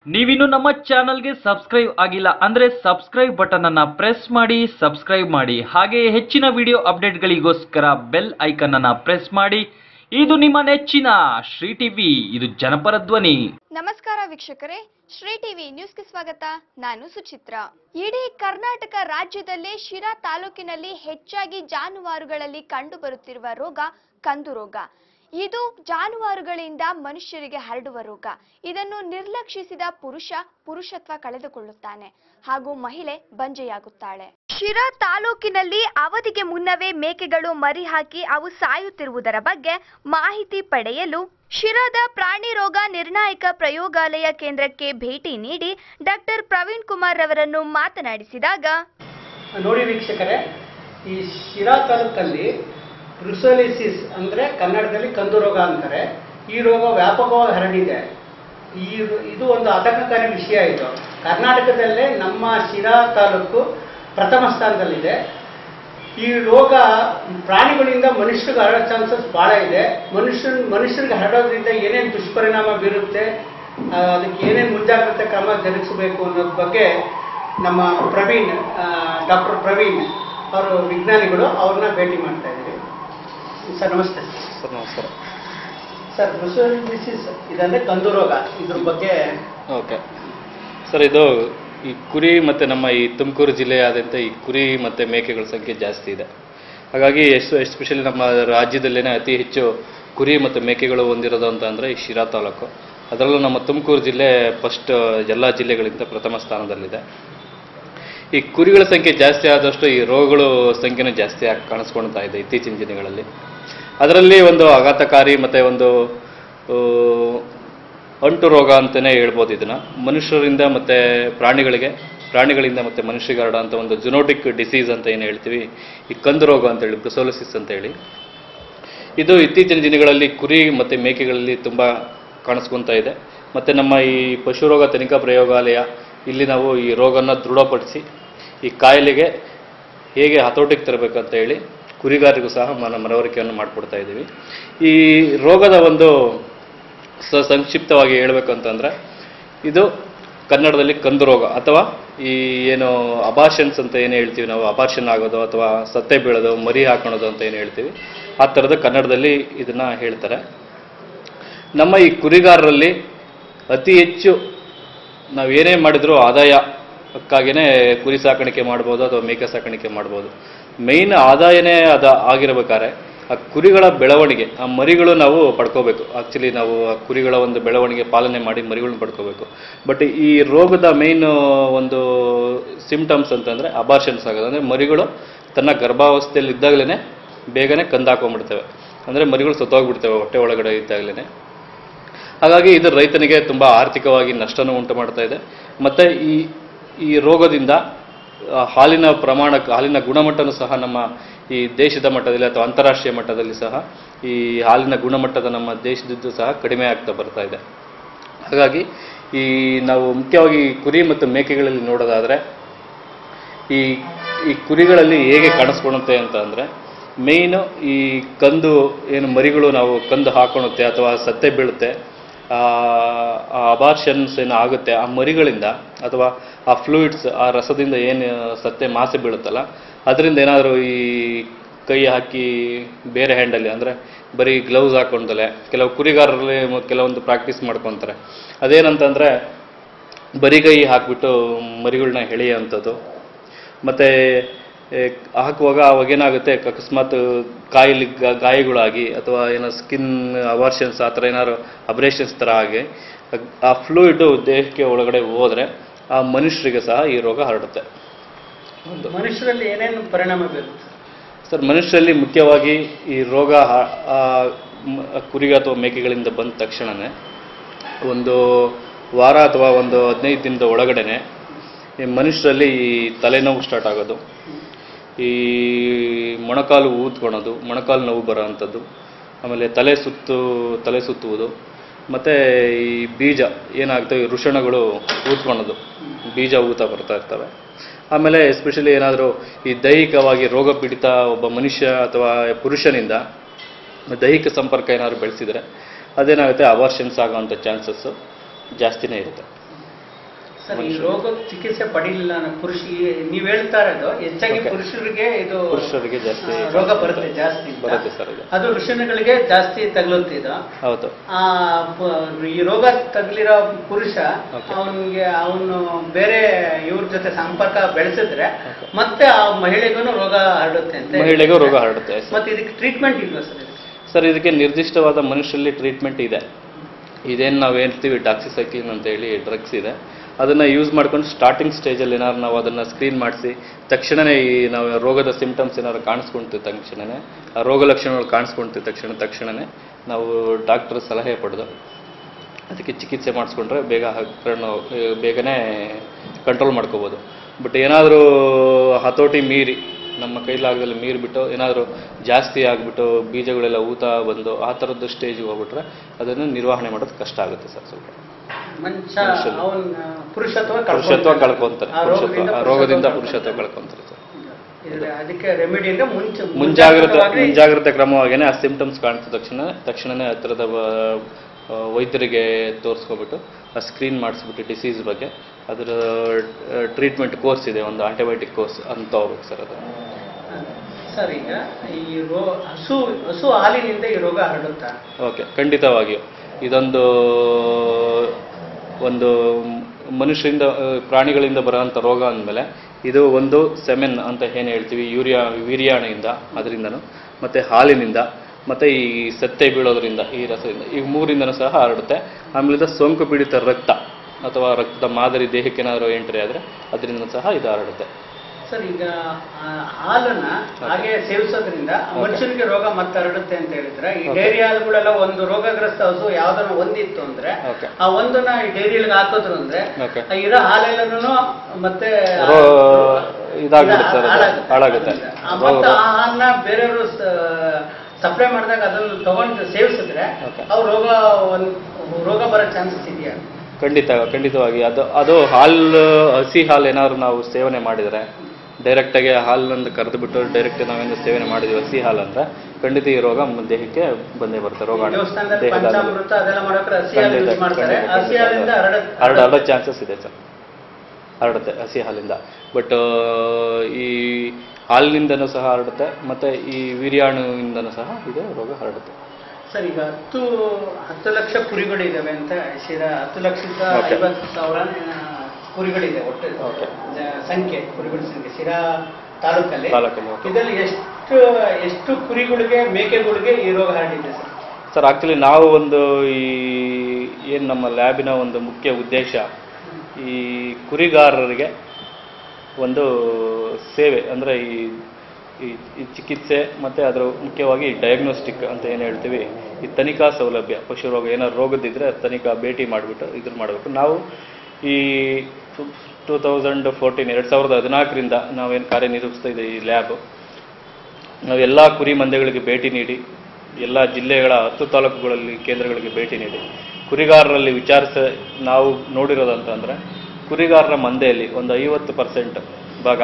ನೀವಿನ್ನು ನಮ್ಮ ಚಾನಲ್ಗೆ ಸಬ್ಸ್ಕ್ರೈಬ್ ಆಗಿಲ್ಲ ಅಂದ್ರೆ ಸಬ್ಸ್ಕ್ರೈಬ್ ಬಟನ್ ಅನ್ನ ಪ್ರೆಸ್ ಮಾಡಿ ಸಬ್ಸ್ಕ್ರೈಬ್ ಮಾಡಿ ಹಾಗೆ ಹೆಚ್ಚಿನ ವಿಡಿಯೋ ಅಪ್ಡೇಟ್ಗಳಿಗೋಸ್ಕರ ಬೆಲ್ ಐಕನ್ ಅನ್ನ ಪ್ರೆಸ್ ಮಾಡಿ ಇದು ನಿಮ್ಮ ನೆಚ್ಚಿನ ಶ್ರೀ ಟಿವಿ ಇದು ಜನಪರ ಧ್ವನಿ ನಮಸ್ಕಾರ ವೀಕ್ಷಕರೇ ಶ್ರೀ ಟಿವಿ ನ್ಯೂಸ್ಗೆ ಸ್ವಾಗತ ನಾನು ಸುಚಿತ್ರ ಇಡೀ ಕರ್ನಾಟಕ ರಾಜ್ಯದಲ್ಲೇ ಶಿರಾ ತಾಲೂಕಿನಲ್ಲಿ ಹೆಚ್ಚಾಗಿ ಜಾನುವಾರುಗಳಲ್ಲಿ ಕಂಡುಬರುತ್ತಿರುವ ರೋಗ ಕಂದು ರೋಗ ಇದು ಜಾನುವಾರುಗಳಿಂದ ಮನುಷ್ಯರಿಗೆ ಹರಡುವ ರೋಗ ಇದನ್ನು ನಿರ್ಲಕ್ಷಿಸಿದ ಪುರುಷ ಪುರುಷತ್ವ ಕಳೆದುಕೊಳ್ಳುತ್ತಾನೆ ಹಾಗೂ ಮಹಿಳೆ ಬಂಜೆಯಾಗುತ್ತಾಳೆ ಶಿರಾ ತಾಲೂಕಿನಲ್ಲಿ ಅವಧಿಗೆ ಮುನ್ನವೇ ಮೇಕೆಗಳು ಮರಿ ಹಾಕಿ ಅವು ಸಾಯುತ್ತಿರುವುದರ ಬಗ್ಗೆ ಮಾಹಿತಿ ಪಡೆಯಲು ಶಿರಾದ ಪ್ರಾಣಿ ರೋಗ ನಿರ್ಣಾಯಕ ಪ್ರಯೋಗಾಲಯ ಕೇಂದ್ರಕ್ಕೆ ಭೇಟಿ ನೀಡಿ ಡಾಕ್ಟರ್ ಪ್ರವೀಣ್ ಕುಮಾರ್ ರವರನ್ನು ಮಾತನಾಡಿಸಿದಾಗ ನೋಡಿ ವೀಕ್ಷಕರೇ ಈ ಶಿರಾ ತಾಲೂಕಲ್ಲಿ ಬ್ರುಸೋಲಿಸಿಸ್ ಅಂದರೆ ಕನ್ನಡದಲ್ಲಿ ಕಂದು ರೋಗ ಅಂತಾರೆ ಈ ರೋಗ ವ್ಯಾಪಕವಾಗಿ ಹರಡಿದೆ ಈ ಇದು ಒಂದು ಆತಂಕಕಾರಿ ವಿಷಯ ಇದು ಕರ್ನಾಟಕದಲ್ಲೇ ನಮ್ಮ ಶಿರಾ ತಾಲೂಕು ಪ್ರಥಮ ಸ್ಥಾನದಲ್ಲಿದೆ ಈ ರೋಗ ಪ್ರಾಣಿಗಳಿಂದ ಮನುಷ್ಯರಿಗೆ ಹರಡೋ ಚಾನ್ಸಸ್ ಭಾಳ ಇದೆ ಮನುಷ್ಯನ್ ಮನುಷ್ಯರಿಗೆ ಹರಡೋದ್ರಿಂದ ಏನೇನು ದುಷ್ಪರಿಣಾಮ ಬೀರುತ್ತೆ ಆ, ಅದಕ್ಕೆ ಏನೇನು ಮುಂಜಾಗ್ರತೆ ಕ್ರಮ ಜರುಗಿಸಬೇಕು ಅನ್ನೋದ್ರ ಬಗ್ಗೆ ನಮ್ಮ ಪ್ರವೀಣ್ ಡಾಕ್ಟರ್ ಪ್ರವೀಣ್ ಅವರು ವಿಜ್ಞಾನಿಗಳು ಅವ್ರನ್ನ ಭೇಟಿ ಮಾಡ್ತಾ ಇದ್ದೀವಿ ಸರ್ ನಮಸ್ತೆ ಸರ್ ನಮಸ್ಕಾರ ಸರ್ ಬ್ರುಸೋಲಿಸಿಸ್ ಇದಂದ್ರೆ ಕಂದು ರೋಗ ಇದ್ರ ಬಗ್ಗೆ ಓಕೆ ಸರ್ ಇದು ಈ ಕುರಿ ಮತ್ತು ನಮ್ಮ ಈ ತುಮಕೂರು ಜಿಲ್ಲೆಯಾದ್ಯಂತ ಈ ಕುರಿ ಮತ್ತು ಮೇಕೆಗಳ ಸಂಖ್ಯೆ ಜಾಸ್ತಿ ಇದೆ ಹಾಗಾಗಿ ಎಷ್ಟು ಎಸ್ಪೆಷಲಿ ನಮ್ಮ ರಾಜ್ಯದಲ್ಲೇ ಅತಿ ಹೆಚ್ಚು ಕುರಿ ಮತ್ತು ಮೇಕೆಗಳು ಹೊಂದಿರೋದು ಅಂತ ಅಂದರೆ ಈ ಶಿರಾ ತಾಲೂಕು ಅದರಲ್ಲೂ ನಮ್ಮ ತುಮಕೂರು ಜಿಲ್ಲೆ ಫಸ್ಟ್ ಎಲ್ಲ ಜಿಲ್ಲೆಗಳಿಂದ ಪ್ರಥಮ ಸ್ಥಾನದಲ್ಲಿದೆ ಈ ಕುರಿಗಳ ಸಂಖ್ಯೆ ಜಾಸ್ತಿ ಆದಷ್ಟು ಈ ರೋಗಗಳು ಸಂಖ್ಯೆನೂ ಜಾಸ್ತಿ ಆಗಿ ಕಾಣಿಸ್ಕೊಳ್ತಾ ಇದೆ ಇತ್ತೀಚಿನ ದಿನಗಳಲ್ಲಿ ಅದರಲ್ಲಿ ಒಂದು ಆಘಾತಕಾರಿ ಮತ್ತು ಒಂದು ಆ, ಅಂಟು ರೋಗ ಅಂತಲೇ ಹೇಳ್ಬೋದು ಇದನ್ನು ಮನುಷ್ಯರಿಂದ ಮತ್ತು ಪ್ರಾಣಿಗಳಿಗೆ ಪ್ರಾಣಿಗಳಿಂದ ಮತ್ತು ಮನುಷ್ಯರಿಗೆ ಹರಡೋಂಥ ಒಂದು ಜುನೋಟಿಕ್ ಡಿಸೀಸ್ ಅಂತ ಏನು ಹೇಳ್ತೀವಿ ಈ ಕಂದು ರೋಗ ಅಂತೇಳಿ ಬ್ರುಸೋಲಿಸಿಸ್ ಅಂತ ಹೇಳಿ ಇದು ಇತ್ತೀಚಿನ ದಿನಗಳಲ್ಲಿ ಕುರಿ ಮತ್ತು ಮೇಕೆಗಳಲ್ಲಿ ತುಂಬ ಕಾಣಿಸ್ಕೊತಾ ಇದೆ ಮತ್ತು ನಮ್ಮ ಈ ಪಶುರೋಗ ತನಿಖಾ ಪ್ರಯೋಗಾಲಯ ಇಲ್ಲಿ ನಾವು ಈ ರೋಗನ ದೃಢಪಡಿಸಿ ಈ ಕಾಯಿಲೆಗೆ ಹೇಗೆ ಹತೋಟಿಗೆ ತರಬೇಕಂತ ಹೇಳಿ ಕುರಿಗಾರರಿಗೂ ಸಹ ಮನ ಮನವರಿಕೆಯನ್ನು ಮಾಡಿಕೊಡ್ತಾ ಇದ್ದೀವಿ ಈ ರೋಗದ ಒಂದು ಸ ಸಂಕ್ಷಿಪ್ತವಾಗಿ ಹೇಳ್ಬೇಕಂತಂದರೆ ಇದು ಕನ್ನಡದಲ್ಲಿ ಕಂದು ರೋಗ ಅಥವಾ ಈ ಏನು ಅಬಾಷನ್ಸ್ ಅಂತ ಏನು ಹೇಳ್ತೀವಿ ನಾವು ಅಬಾರ್ಷನ್ ಆಗೋದು ಅಥವಾ ಸತ್ತೆ ಬೀಳೋದು ಮರಿ ಹಾಕೊಳೋದು ಅಂತ ಏನು ಹೇಳ್ತೀವಿ ಆ ಥರದ ಕನ್ನಡದಲ್ಲಿ ಇದನ್ನು ಹೇಳ್ತಾರೆ ನಮ್ಮ ಈ ಕುರಿಗಾರರಲ್ಲಿ ಅತಿ ಹೆಚ್ಚು ನಾವು ಏನೇ ಮಾಡಿದರೂ ಆದಾಯಕ್ಕಾಗಿಯೇ ಕುರಿ ಸಾಕಾಣಿಕೆ ಮಾಡ್ಬೋದು ಅಥವಾ ಮೇಕೆ ಸಾಕಾಣಿಕೆ ಮಾಡ್ಬೋದು ಮೇಯ್ನ್ ಆದಾಯನೇ ಅದ ಆಗಿರ್ಬೇಕಾದ್ರೆ ಆ ಕುರಿಗಳ ಬೆಳವಣಿಗೆ ಆ ಮರಿಗಳು ನಾವು ಪಡ್ಕೋಬೇಕು ಆ್ಯಕ್ಚುಲಿ ನಾವು ಆ ಕುರಿಗಳ ಒಂದು ಬೆಳವಣಿಗೆ ಪಾಲನೆ ಮಾಡಿ ಮರಿಗಳನ್ನ ಪಡ್ಕೋಬೇಕು ಬಟ್ ಈ ರೋಗದ ಮೇಯ್ನ್ ಒಂದು ಸಿಂಪ್ಟಮ್ಸ್ ಅಂತಂದರೆ ಅಬಾರ್ಷನ್ಸ್ ಆಗೋದು ಅಂದರೆ ಮರಿಗಳು ತನ್ನ ಗರ್ಭಾವಸ್ಥೆಯಲ್ಲಿ ಇದ್ದಾಗಲೇ ಬೇಗನೆ ಕಂದಾಕೊಂಡ್ಬಿಡ್ತವೆ ಅಂದರೆ ಮರಿಗಳು ಸತ್ತೋಗ್ಬಿಡ್ತವೆ ಹೊಟ್ಟೆ ಒಳಗಡೆ ಇದ್ದಾಗಲೇ ಹಾಗಾಗಿ ಇದು ರೈತನಿಗೆ ತುಂಬ ಆರ್ಥಿಕವಾಗಿ ನಷ್ಟನೂ ಉಂಟು ಮಾಡ್ತಾ ಇದೆ ಮತ್ತು ಈ ಈ ರೋಗದಿಂದ ಆ, ಹಾಲಿನ ಪ್ರಮಾಣ ಹಾಲಿನ ಗುಣಮಟ್ಟನೂ ಸಹ ನಮ್ಮ ಈ ದೇಶದ ಮಟ್ಟದಲ್ಲಿ ಅಥವಾ ಅಂತಾರಾಷ್ಟ್ರೀಯ ಮಟ್ಟದಲ್ಲಿ ಸಹ ಈ ಹಾಲಿನ ಗುಣಮಟ್ಟದ ನಮ್ಮ ದೇಶದ್ದು ಸಹ ಕಡಿಮೆ ಆಗ್ತಾ ಬರ್ತಾ ಇದೆ ಹಾಗಾಗಿ ಈ ನಾವು ಮುಖ್ಯವಾಗಿ ಕುರಿ ಮತ್ತು ಮೇಕೆಗಳಲ್ಲಿ ನೋಡೋದಾದರೆ ಈ ಈ ಕುರಿಗಳಲ್ಲಿ ಹೇಗೆ ಕಾಣಿಸ್ಕೊಳುತ್ತೆ ಅಂತ ಅಂದರೆ ಮೇಯ್ನು ಈ ಕಂದು ಏನು ಮರಿಗಳು ನಾವು ಕಂದು ಹಾಕೊಳುತ್ತೆ ಅಥವಾ ಸತ್ತೆ ಬೀಳುತ್ತೆ ಆ ಅಬಾರ್ಷನ್ಸ್ ಏನು ಆಗುತ್ತೆ ಆ ಮರಿಗಳಿಂದ ಅಥವಾ ಆ ಫ್ಲೂಯಿಡ್ಸ್ ಆ ರಸದಿಂದ ಏನು ಸತ್ತೆ ಮಾಸೆ ಬೀಳುತ್ತಲ್ಲ ಅದರಿಂದ ಏನಾದರೂ ಈ ಕೈ ಹಾಕಿ ಬೇರೆ ಹ್ಯಾಂಡಲ್ಲಿ ಅಂದರೆ ಬರೀ ಗ್ಲೌಸ್ ಹಾಕೊಂಡಲೆ ಕೆಲವು ಕುರಿಗಾರರಲ್ಲಿ ಮ- ಕೆಲವೊಂದು ಪ್ರಾಕ್ಟೀಸ್ ಮಾಡ್ಕೊತಾರೆ ಅದೇನಂತಂದರೆ ಬರಿ ಕೈ ಹಾಕ್ಬಿಟ್ಟು ಮರಿಗಳನ್ನ ಎಳೆಯುವಂಥದ್ದು ಮತ್ತು ಹಾಕುವಾಗ ಅವಾಗ ಏನಾಗುತ್ತೆ ಅಕಸ್ಮಾತ್ ಕಾಯಿಲೆ ಗ- ಗಾಯಗಳಾಗಿ ಅಥವಾ ಏನೋ ಸ್ಕಿನ್ ಅವಾರ್ಷನ್ಸ್ ಆ ಥರ ಏನಾದ್ರು ಅಬ್ರೇಷನ್ಸ್ ಥರ ಆಗಿ ಆ ಫ್ಲೂಯಿಡು ದೇಹಕ್ಕೆ ಒಳಗಡೆ ಹೋದರೆ ಆ ಮನುಷ್ಯರಿಗೆ ಸಹ ಈ ರೋಗ ಹರಡುತ್ತೆ ಒಂದು ಮನುಷ್ಯರಲ್ಲಿ ಏನೇನು ಪರಿಣಾಮ ಬೀರುತ್ತೆ ಸರ್ ಮನುಷ್ಯರಲ್ಲಿ ಮುಖ್ಯವಾಗಿ ಈ ರೋಗ ಹ- ಆ ಮ- ಕುರಿಗೆ ಅಥವಾ ಮೇಕೆಗಳಿಂದ ಬಂದ ತಕ್ಷಣವೇ ಒಂದು ವಾರ ಅಥವಾ ಒಂದು ಹದಿನೈದು ದಿನದ ಒಳಗಡೆನೆ ಈ ಮನುಷ್ಯರಲ್ಲಿ ಈ ತಲೆನೋವು ಸ್ಟಾರ್ಟ್ ಆಗೋದು ಈ ಮೊಣಕಾಲು ಊದ್ಕೊಳೋದು ಮೊಣಕಾಲು ನೋವು ಬರೋ ಅಂಥದ್ದು ಆಮೇಲೆ ತಲೆ ಸುತ್ತು ತಲೆ ಸುತ್ತುವುದು ಮತ್ತು ಈ ಬೀಜ ಏನಾಗ್ತವೆ ವೃಷಣಗಳು ಊದ್ಕೊಳೋದು ಬೀಜ ಊತ ಬರ್ತಾ ಇರ್ತವೆ ಆಮೇಲೆ ಎಸ್ಪೆಷಲಿ ಏನಾದರೂ ಈ ದೈಹಿಕವಾಗಿ ರೋಗ ಪೀಡಿತ ಒಬ್ಬ ಮನುಷ್ಯ ಅಥವಾ ಪುರುಷನಿಂದ ದೈಹಿಕ ಸಂಪರ್ಕ ಏನಾದ್ರು ಬೆಳೆಸಿದರೆ ಅದೇನಾಗುತ್ತೆ ಅವಾರ್ಷನ್ಸ್ ಆಗೋವಂಥ ಚಾನ್ಸಸ್ಸು ಜಾಸ್ತಿನೇ ಇರುತ್ತೆ ಸರ್ ಈ ಮನುಷ್ಯನಿಗೆ. ರೋಗ ಚಿಕಿತ್ಸೆ ಪಡಿಲಿಲ್ಲ ಅನ್ನೋ ಪುರುಷ ಈ- ನೀವ್ ಹೇಳ್ತಾ ಇರೋದು ಹೆಚ್ಚಾಗಿ Okay. ಪುರುಷರಿಗೆ ಇದು ಪುರುಷರಿಗೆ ಜಾಸ್ತಿ ಆ, ರೋಗ ಬರುತ್ತೆ ಜಾಸ್ತಿ ಅಂತ. ಬರುತ್ತೆ ಸರ್ ಇದು. ಅದು ಋಷಿಗಳಿಗೆ ಜಾಸ್ತಿ ತಗಲುತ್ತೆ ಇದು ಹೌದು ಆ ಪ- ಈ ರೋಗ ತಗಲಿರೋ ಪುರುಷ Okay. ಅವನಿಗೆ ಅವನು ಬೇರೆ ಇವ್ರ ಜೊತೆ ಸಂಪರ್ಕ ಬೆಳೆಸಿದ್ರೆ Okay. ಮತ್ತೆ ಆ ಮಹಿಳೆಗೂ ರೋಗ ಹರಡುತ್ತೆ ಅಂತ ಮಹಿಳೆಗೂ ರೋಗ ಹರಡುತ್ತೆ ಸರ್. ಮತ್ತೆ ಇದಕ್ಕೆ ಟ್ರೀಟ್ಮೆಂಟ್ ಇಲ್ವಾ ಸರ್ ಇದಕ್ಕೆ? ಸರ್ ಇದಕ್ಕೆ ನಿರ್ದಿಷ್ಟವಾದ ಮನುಷ್ಯರಲ್ಲಿ ಟ್ರೀಟ್ಮೆಂಟ್ ಇದೆ ಇದೇನು ನಾವು ಹೇಳ್ತೀವಿ ಡಾಕ್ಸಿಸೈಕ್ಲಿನ್ ಅಂತ ಹೇಳಿ ಡ್ರಗ್ಸ್ ಇದೆ ಅದನ್ನು ಯೂಸ್ ಮಾಡ್ಕೊಂಡು ಸ್ಟಾರ್ಟಿಂಗ್ ಸ್ಟೇಜಲ್ಲಿ ಏನಾದ್ರು ನಾವು ಅದನ್ನು ಸ್ಕ್ರೀನ್ ಮಾಡಿಸಿ ತಕ್ಷಣವೇ ಈ ನಾವು ರೋಗದ ಸಿಂಪ್ಟಮ್ಸ್ ಏನಾದ್ರು ಕಾಣಿಸ್ಕೊಳ್ತೀವಿ ತಕ್ಷಣವೇ ಆ ರೋಗ ಲಕ್ಷಣಗಳು ಕಾಣಿಸ್ಕೊಳ್ತೀವಿ ತಕ್ಷಣ ತಕ್ಷಣವೇ ನಾವು ಡಾಕ್ಟರ್ ಸಲಹೆ ಪಡೆದು ಅದಕ್ಕೆ ಚಿಕಿತ್ಸೆ ಮಾಡಿಸ್ಕೊಂಡ್ರೆ ಬೇಗ ಹಕ್ರನ್ನು ಬೇಗನೆ ಕಂಟ್ರೋಲ್ ಮಾಡ್ಕೋಬೋದು ಬಟ್ ಏನಾದರೂ ಹತೋಟಿ ಮೀರಿ ನಮ್ಮ ಕೈಲಾಗದಲ್ಲಿ ಮೀರಿಬಿಟ್ಟು ಏನಾದರೂ ಜಾಸ್ತಿ ಆಗಿಬಿಟ್ಟು ಬೀಜಗಳೆಲ್ಲ ಊತ ಬಂದು ಆ ಥರದ್ದು ಸ್ಟೇಜಿಗೆ ಹೋಗ್ಬಿಟ್ರೆ ಅದನ್ನು ನಿರ್ವಹಣೆ ಮಾಡೋದು ಕಷ್ಟ ಆಗುತ್ತೆ ಸರ್ ಸ್ವಲ್ಪ ಮನುಷ್ಯ ಮನುಷ್ಯನು. ಅವನ್ ಪುರುಷತ್ವ ಪುರುಷತ್ವ ಕಳ್ಕೊಂತಾನೆ. ಕಳ್ಕೊಂತಾರೆ ಆ ಪುರುಷತ್ವ ರೋಗದಿಂದ ಆ ರೋಗದಿಂದ ಪುರುಷತ್ವ ಪುರುಷತ್ವ ಕಳ್ಕೊಂತಾರೆ ಸರ್ ಇದ್ರೆ ಅದಕ್ಕೆ ರೆಮಿಡಿ ಅಂದ್ರೆ ಮುಂಚೆ ಮುಂಜಾಗ್ರತೆ ಮುಂಜಾಗ್ರತವಾಗಿ ಮುಂಜಾಗ್ರತೆ ಕ್ರಮವಾಗಿಯೇ ಆ ಸಿಂಪ್ಟಮ್ಸ್ ಕಾಣಿಸಿದ ತಕ್ಷಣ ತಕ್ಷಣವೇ ಹತ್ತಿರದ ವೈದ್ಯರಿಗೆ ತೋರಿಸ್ಕೊಬಿಟ್ಟು ಆ ಸ್ಕ್ರೀನ್ ಮಾಡಿಸ್ಬಿಟ್ಟು ಡಿಸೀಸ್ ಬಗ್ಗೆ ಅದರ ಟ್ರೀಟ್ಮೆಂಟ್ ಕೋರ್ಸ್ ಇದೆ ಒಂದು ಆಂಟಿಬಯೋಟಿಕ್ ಕೋರ್ಸ್ ಅಂತ ಹೋಗ್ಬೇಕು ಸರ್ ಅದು ಸರ್ ಈಗ ಈ ರೋ ಹಸು ಹಸು ಹಾಲಿನಿಂದ ಈ ರೋಗ ಹರಡುತ್ತಾ ಓಕೆ ಖಂಡಿತವಾಗಿಯೂ ಇದೊಂದು ಒಂದು ಮನುಷ್ಯರಿಂದ ಆ, ಪ್ರಾಣಿಗಳಿಂದ ಬರೋಂಥ ರೋಗ ಅಂದಮೇಲೆ ಇದು ಒಂದು ಸೆಮೆನ್ ಅಂತ ಏನು ಹೇಳ್ತೀವಿ ಯೂರಿಯಾ ವೀರ್ಯಾಣೆಯಿಂದ ಅದರಿಂದನೂ ಮತ್ತು ಹಾಲಿನಿಂದ ಮತ್ತು ಈ ಸತ್ತೆ ಬೀಳೋದ್ರಿಂದ ಈ ರಸದಿಂದ ಈ ಮೂರಿಂದನೂ ಸಹ ಹರಡುತ್ತೆ ಆಮೇಲೆ ಸೋಂಕು ಪೀಡಿತ ರಕ್ತ ಅಥವಾ ರಕ್ತದ ಮಾದರಿ ದೇಹಕ್ಕೆ ಏನಾದರೂ ಎಂಟ್ರಿ ಆದರೆ ಅದರಿಂದ ಸಹ ಇದು ಹರಡುತ್ತೆ ಸರ್ ಈಗ ಆ ಹಾಲನ್ನ ಹಾಗೆ ಸೇವಿಸೋದ್ರಿಂದ ಆ ಮನುಷ್ಯನಿಗೆ ರೋಗ ಮತ್ತೆ ಹರಡುತ್ತೆ ಅಂತ ಹೇಳಿದ್ರೆ ಈ Okay. ಡೈರಿ ಹಾಲುಗಳೆಲ್ಲ ಒಂದು ರೋಗಗ್ರಸ್ತ ಹಸು ಯಾವ್ದನ್ನ ಒಂದಿತ್ತು ಅಂದ್ರೆ Okay. ಆ ಒಂದನ್ನ ಈ ಡೈರಿಯಲ್ಲಿ ಹಾಕೋದ್ರು ಅಂದ್ರೆ Okay. ಆ ಇರೋ ಹಾಲೆಲ್ಲನೂ ಮತ್ತೆ ಆ- ರೋ- ಇದಾಗ್ಬಿಡುತ್ತೆ ಅದು, ಹಾಳಾಗುತ್ತೆ. ಹಾಳಾಗುತ್ತೆ. ಆ ಮತ್ತೆ ಆ ಹಾಲನ್ನ ಬೇರೆಯವರು ಸಪ್ಲೈ ಮಾಡಿದಾಗ ಅದನ್ನ ತಗೊಂಡು ಸೇವಿಸಿದ್ರೆ Okay. ಅವ್ರು ರೋಗ ಒಂದ್ ರೋಗ ಬರೋ ಚಾನ್ಸಸ್ ಇದೆಯಾ ಖಂಡಿತ ಖಂಡಿತವಾಗಿ ಅದು ಅದು ಹಾಲು ಹಸಿ ಹಾಲು ಏನಾದ್ರು ನಾವು ಸೇವನೆ ಮಾಡಿದರೆ ಡೈರೆಕ್ಟಾಗಿ ಹಾಲನ್ನು ಕರೆದುಬಿಟ್ಟು ಡೈರೆಕ್ಟ್ ನಾವೇನು ಸೇವನೆ ಮಾಡಿದ್ವಿ ಹಸಿ ಹಾಲು ಅಂದ್ರೆ ಖಂಡಿತ ಈ ರೋಗ ನಮ್ಮ ದೇಹಕ್ಕೆ ಬಂದೇ ಬರುತ್ತೆ ರೋಗ ದೇವಸ್ಥಾನದಲ್ಲಿ ದೇಹದ ಪಂಚಾಮೃತ ಅದೆಲ್ಲ ಮಾಡೋಕೆ ಹಸಿ ಹಾಲು ಖಂಡಿತ, ಯೂಸ್ ಮಾಡ್ತಾರೆ ಖಂಡಿತ, ಹಸಿ ಹಾಲಿಂದ ಖಂಡಿತ. ಹರಡ ಹರಡ ಹರಡೋ ಚಾನ್ಸಸ್ ಇದೆ ಸರ್ ಹರಡುತ್ತೆ ಹಸಿ ಹಾಲಿಂದ ಬಟ್ ಈ ಹಾಲಿನಿಂದನೂ ಸಹ ಹರಡುತ್ತೆ ಮತ್ತೆ ಈ ವೀರ್ಯಾಣುವಿಂದನೂ ಸಹ ಇದು ರೋಗ ಹರಡುತ್ತೆ ಸರ್ ಈಗ ಹತ್ತು ಹತ್ತು ಲಕ್ಷ ಕುರಿಗಳಿದಾವೆ ಅಂತ ಶಿರಾ ಹತ್ತು ಲಕ್ಷದ Okay. ಐವತ್ತು ಸಾವಿರ ಆ, ಕುರಿಗಳಿದೆ ಒಟ್ಟು Okay. ಜ- ಸಂಖ್ಯೆ ಕುರಿಗಳ ಸಂಖ್ಯೆ ಶಿರಾ ತಾಲೂಕಲ್ಲಿ ತಾಲೂಕಲ್ಲಿ, okay. ಇದರಲ್ಲಿ ಎಷ್ಟು ಎಷ್ಟು ಕುರಿಗಳಿಗೆ ಮೇಕೆಗಳಿಗೆ ಈ ರೋಗ ಹರಡಿದೆ ಸರ್ ಸರ್ ಆಕ್ಚುಲಿ ನಾವು ಒಂದು ಈ ಏನು ನಮ್ಮ ಲ್ಯಾಬಿನ ಒಂದು ಮುಖ್ಯ ಉದ್ದೇಶ ಈ ಕುರಿಗಾರರಿಗೆ ಒಂದು ಸೇವೆ ಅಂದರೆ ಈ ಈ- ಈ ಚಿಕಿತ್ಸೆ ಮತ್ತು ಅದರ ಮುಖ್ಯವಾಗಿ ಡಯಾಗ್ನೋಸ್ಟಿಕ್ ಅಂತ ಏನು ಹೇಳ್ತೀವಿ ಈ ತನಿಖಾ ಸೌಲಭ್ಯ ಪಶು ರೋಗ ಏನಾದ್ರು ರೋಗದಿದ್ದರೆ ತನಿಖಾ ಭೇಟಿ ಮಾಡಿಬಿಟ್ಟು ಇದನ್ನು ಮಾಡಬೇಕು ನಾವು ಈ ಟೂ ತೌಸಂಡ್ ಫೋರ್ಟೀನ್ ಎರಡು ಸಾವಿರದ ಹದಿನಾಲ್ಕರಿಂದ ನಾವೇನು ಕಾರ್ಯನಿರ್ವಹಿಸ್ತಾ ಇದ್ದೀವಿ ಈ ಲ್ಯಾಬ್ ನಾವೆಲ್ಲ ಕುರಿ ಮಂದೆಗಳಿಗೆ ಭೇಟಿ ನೀಡಿ ಎಲ್ಲ ಜಿಲ್ಲೆಗಳ ಹತ್ತು ತಾಲೂಕುಗಳಲ್ಲಿ ಕೇಂದ್ರಗಳಿಗೆ ಭೇಟಿ ನೀಡಿ ಕುರಿಗಾರರಲ್ಲಿ ವಿಚಾರಿಸ ನಾವು ನೋಡಿರೋದಂತಂದರೆ ಕುರಿಗಾರರ ಮಂದೆಯಲ್ಲಿ ಒಂದು ಐವತ್ತು ಪರ್ಸೆಂಟ್ ಭಾಗ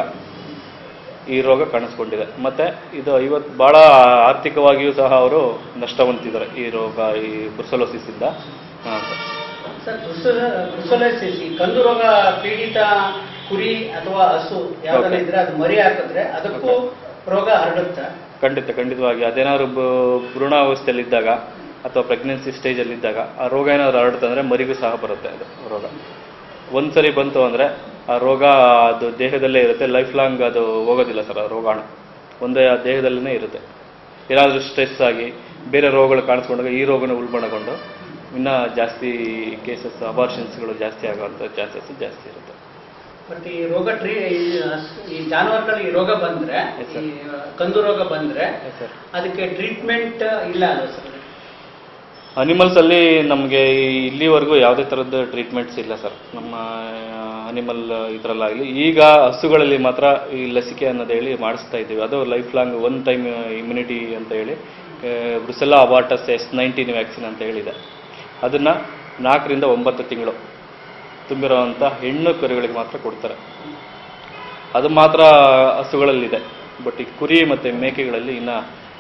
ಈ ರೋಗ ಕಾಣಿಸ್ಕೊಂಡಿದೆ ಮತ್ತು ಇದು ಐವತ್ತು ಭಾಳ ಆರ್ಥಿಕವಾಗಿಯೂ ಸಹ ಅವರು ನಷ್ಟ ಹೊಂದಿದ್ದಾರೆ ಈ ರೋಗ ಈ ಬ್ರುಸಲೋಸಿಸಿಂದ ಹಾಂ ಸರ್ ಸರ್ ಬ್ರುಸೋಲೈಸಿಸ್ ಈ ಕಂದು ರೋಗ ಪೀಡಿತ ಕುರಿ ಅಥವಾ ಹಸು ಯಾವ್ದಾರ Okay. ಇದ್ರೆ ಅದು ಮರಿ ಹಾಕಿದ್ರೆ ಅದಕ್ಕೂ ರೋಗ ಹರಡುತ್ತಾ ಖಂಡಿತ ಖಂಡಿತವಾಗಿ ಅದೇನಾದ್ರು ಬ- ಭ್ರೂಣಾವಸ್ಥೆಯಲ್ಲಿದ್ದಾಗ ಅಥವಾ ಪ್ರೆಗ್ನೆನ್ಸಿ ಸ್ಟೇಜಲ್ಲಿದ್ದಾಗ ಆ ರೋಗ ಏನಾದ್ರು ಹರಡುತ್ತಂದ್ರೆ ಮರಿಗೂ ಸಹ ಬರುತ್ತೆ ಅದು ರೋಗ ಒಂದ್ಸರಿ ಬಂತು ಅಂದರೆ ಆ ರೋಗ ಅದು ದೇಹದಲ್ಲೇ ಇರುತ್ತೆ ಲೈಫ್ ಲಾಂಗ್ ಅದು ಹೋಗೋದಿಲ್ಲ ಸರ್ ಆ ರೋಗಾಣು ಒಂದೇ ಆ ದೇಹದಲ್ಲೇ ಇರುತ್ತೆ ಏನಾದರೂ ಸ್ಟ್ರೆಸ್ ಆಗಿ ಬೇರೆ ರೋಗಗಳು ಕಾಣಿಸ್ಕೊಂಡಾಗ ಈ ರೋಗನ ಉಲ್ಬಣಗೊಂಡು ಇನ್ನೂ ಜಾಸ್ತಿ ಕೇಸಸ್ ಅಬಾರ್ಷನ್ಸ್ಗಳು ಜಾಸ್ತಿ ಆಗುವಂಥ ಚಾನ್ಸಸ್ ಜಾಸ್ತಿ ಇರುತ್ತೆ ಬಟ್ ಈ ರೋಗ ಟ್ರೀ ಈ ಹಸು- ಈ ಜಾನುವಾರುಗಳಿಗೆ ಈ ರೋಗ ಬಂದ್ರೆ Yes, sir. ಈ ಕಂದು ರೋಗ ಬಂದ್ರೆ ಸರ್ ಅದಕ್ಕೆ ಟ್ರೀಟ್ಮೆಂಟ್ ಇಲ್ಲ ಅಲ್ವಾ ಸರ್ ಅನಿಮಲ್ಸ್ ಅಲ್ಲಿ ನಮಗೆ ಇಲ್ಲಿವರೆಗೂ ಯಾವುದೇ ಥರದ್ದು ಟ್ರೀಟ್ಮೆಂಟ್ಸ್ ಇಲ್ಲ ಸರ್ ನಮ್ಮ ಅನಿಮಲ್ ಇದರಲ್ಲಾಗಲಿ ಈಗ ಹಸುಗಳಲ್ಲಿ ಮಾತ್ರ ಈ ಲಸಿಕೆ ಅನ್ನೋದು ಹೇಳಿ ಮಾಡಿಸ್ತಾ ಇದ್ದೀವಿ ಅದು life long one time immunity ಅಂತ ಹೇಳಿ Brucella abortus S nineteen vaccine ಅಂತ ಹೇಳಿದೆ ಅದನ್ನು ನಾಲ್ಕರಿಂದ ಒಂಬತ್ತು ತಿಂಗಳು ತುಂಬಿರೋವಂಥ ಹೆಣ್ಣು ಕರುಗಳಿಗೆ ಮಾತ್ರ ಕೊಡ್ತಾರೆ ಅದು ಮಾತ್ರ ಹಸುಗಳಲ್ಲಿದೆ ಬಟ್ ಈ ಕುರಿ ಮತ್ತು ಮೇಕೆಗಳಲ್ಲಿ ಇನ್ನು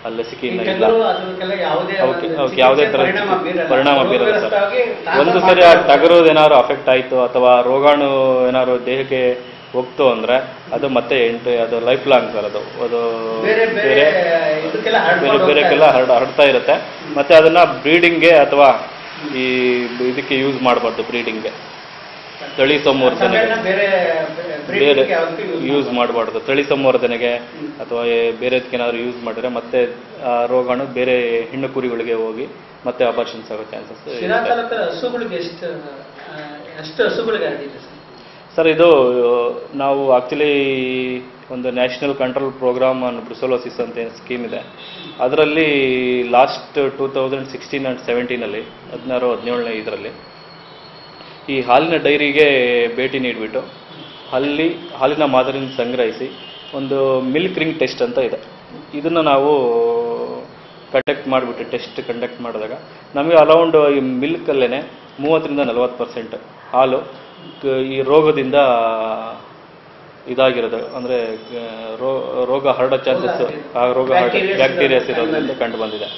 ಆ ಲಸಿಕೆಯಿಂದ ಈ ಇಲ್ಲ ಟಗರು ಅದಕ್ಕೆಲ್ಲ ಯಾವುದೇ ಅವಕ್ಕೆ ಒಂದು ಅವಕ್ಕೆ ಯಾವುದೇ ಥರ ಪರಿಣಾಮ ಬೀರಲ್ಲ. ಪರಿಣಾಮ ಬೀರಲ್ಲ ಸರ್ ರೋಗಗ್ರಸ್ತವಾಗಿ ಒಂದು transfer ಸರಿ ಆ ಮಾಡ್ಕೊಳ್ಳೋದು. ಟಗರೋದು ಏನಾದ್ರು ಅಫೆಕ್ಟ್ ಆಯಿತು ಅಥವಾ ರೋಗಾಣು ಏನಾದ್ರು ದೇಹಕ್ಕೆ ಹೋಗ್ತು ಅಂದ್ರೆ ಅದು ಮತ್ತೆ ಎಂಟು ಅದು ಲೈಫ್ ಲಾಂಗ್ ಸರ್ ಅದು ಅದು ಬೇರೆ ಬೇರೆ ಇದಕ್ಕೆಲ್ಲ ಬೇರೆ ಹರಡ್ಕೊಂಡು ಬೇರೆಕ್ಕೆಲ್ಲ ಹೋಗ್ತಾ ಹರಡ ಹರಡ್ತಾ ಇರುತ್ತೆ ಮತ್ತೆ ಅದನ್ನ ಬ್ರೀಡಿಂಗ್ಗೆ ಅಥವಾ ಈ ಇದಕ್ಕೆ ಯೂಸ್ ಮಾಡಬಾರ್ದು ಬ್ರೀಡಿಂಗ್ಗೆ ತಳಿ ಸಂವರ್ಧನೆಗೆ ಸಗಣಿನ ಬೇರೆ ಬೇರೆ breeding ಗೆ ಯಾವತ್ತೂ ಯೂಸ್ ಮಾಡಬಾರ್ದು ತಳಿ ಸಂವರ್ಧನೆಗೆ ಅಥವಾ ಏ- ಬೇರೆದಕ್ಕೇನಾದ್ರು ಯೂಸ್ ಮಾಡಿದ್ರೆ ಮತ್ತೆ ಆ ರೋಗಾಣು ಬೇರೆ ಹೆಣ್ಣು ಕುರಿಗಳಿಗೆ ಹೋಗಿ ಮತ್ತೆ ಅಬಾರ್ಷನ್ಸ್ ಆಗೋ ಚಾನ್ಸಸ್ ಶಿರಾ ತಾಲೂಕಲ್ಲಿ ಹಸುಗಳಿಗೆ ಎಷ್ಟು ಆ, ಎಷ್ಟು ಹಸುಗಳಿಗೆ ಹರಡಿದೆ ಸರ್ ಸರ್ ಇದು ನಾವು ಆಕ್ಚುಲಿ ಒಂದು ನ್ಯಾಷನಲ್ ಕಂಟ್ರೋಲ್ ಪ್ರೋಗ್ರಾಮ್ ಅನ್ನು ಬ್ರುಸೋಲೋಸಿಸ್ ಅಂತ ಏನು ಸ್ಕೀಮ್ ಇದೆ ಅದರಲ್ಲಿ last two thousand sixteen and ಸೆವೆಂಟೀನಲ್ಲಿ ಹದಿನಾರು ಹದಿನೇಳನೇ ಇದರಲ್ಲಿ ಈ ಹಾಲಿನ ಡೈರಿಗೆ ಭೇಟಿ ನೀಡಿಬಿಟ್ಟು ಅಲ್ಲಿ ಹಾಲಿನ ಮಾದರಿನ ಸಂಗ್ರಹಿಸಿ ಒಂದು ಮಿಲ್ಕ್ ರಿಂಗ್ ಟೆಸ್ಟ್ ಅಂತ ಇದೆ ಇದನ್ನು ನಾವು ಕಂಡಕ್ಟ್ ಮಾಡಿಬಿಟ್ಟು ಟೆಸ್ಟ್ ಕಂಡಕ್ಟ್ ಮಾಡಿದಾಗ ನಮಗೆ ಅರೌಂಡ್ ಈ ಮಿಲ್ಕಲ್ಲೇ ಮೂವತ್ತರಿಂದ ನಲವತ್ತು ಪರ್ಸೆಂಟ್ ಹಾಲು ಕ- ಈ ರೋಗದಿಂದ ಇದಾಗಿರೋದು ಅಂದರೆ ರೋಗ ಹರಡೋ ಚಾನ್ಸಸ್ ಆ ರೋಗ Bacterias ಬ್ಯಾಕ್ಟೀರಿಯಾಸ್ ಇರೋದು ಇರೋದ್ರಿಂದ ಕಂಡು ಬಂದಿದೆ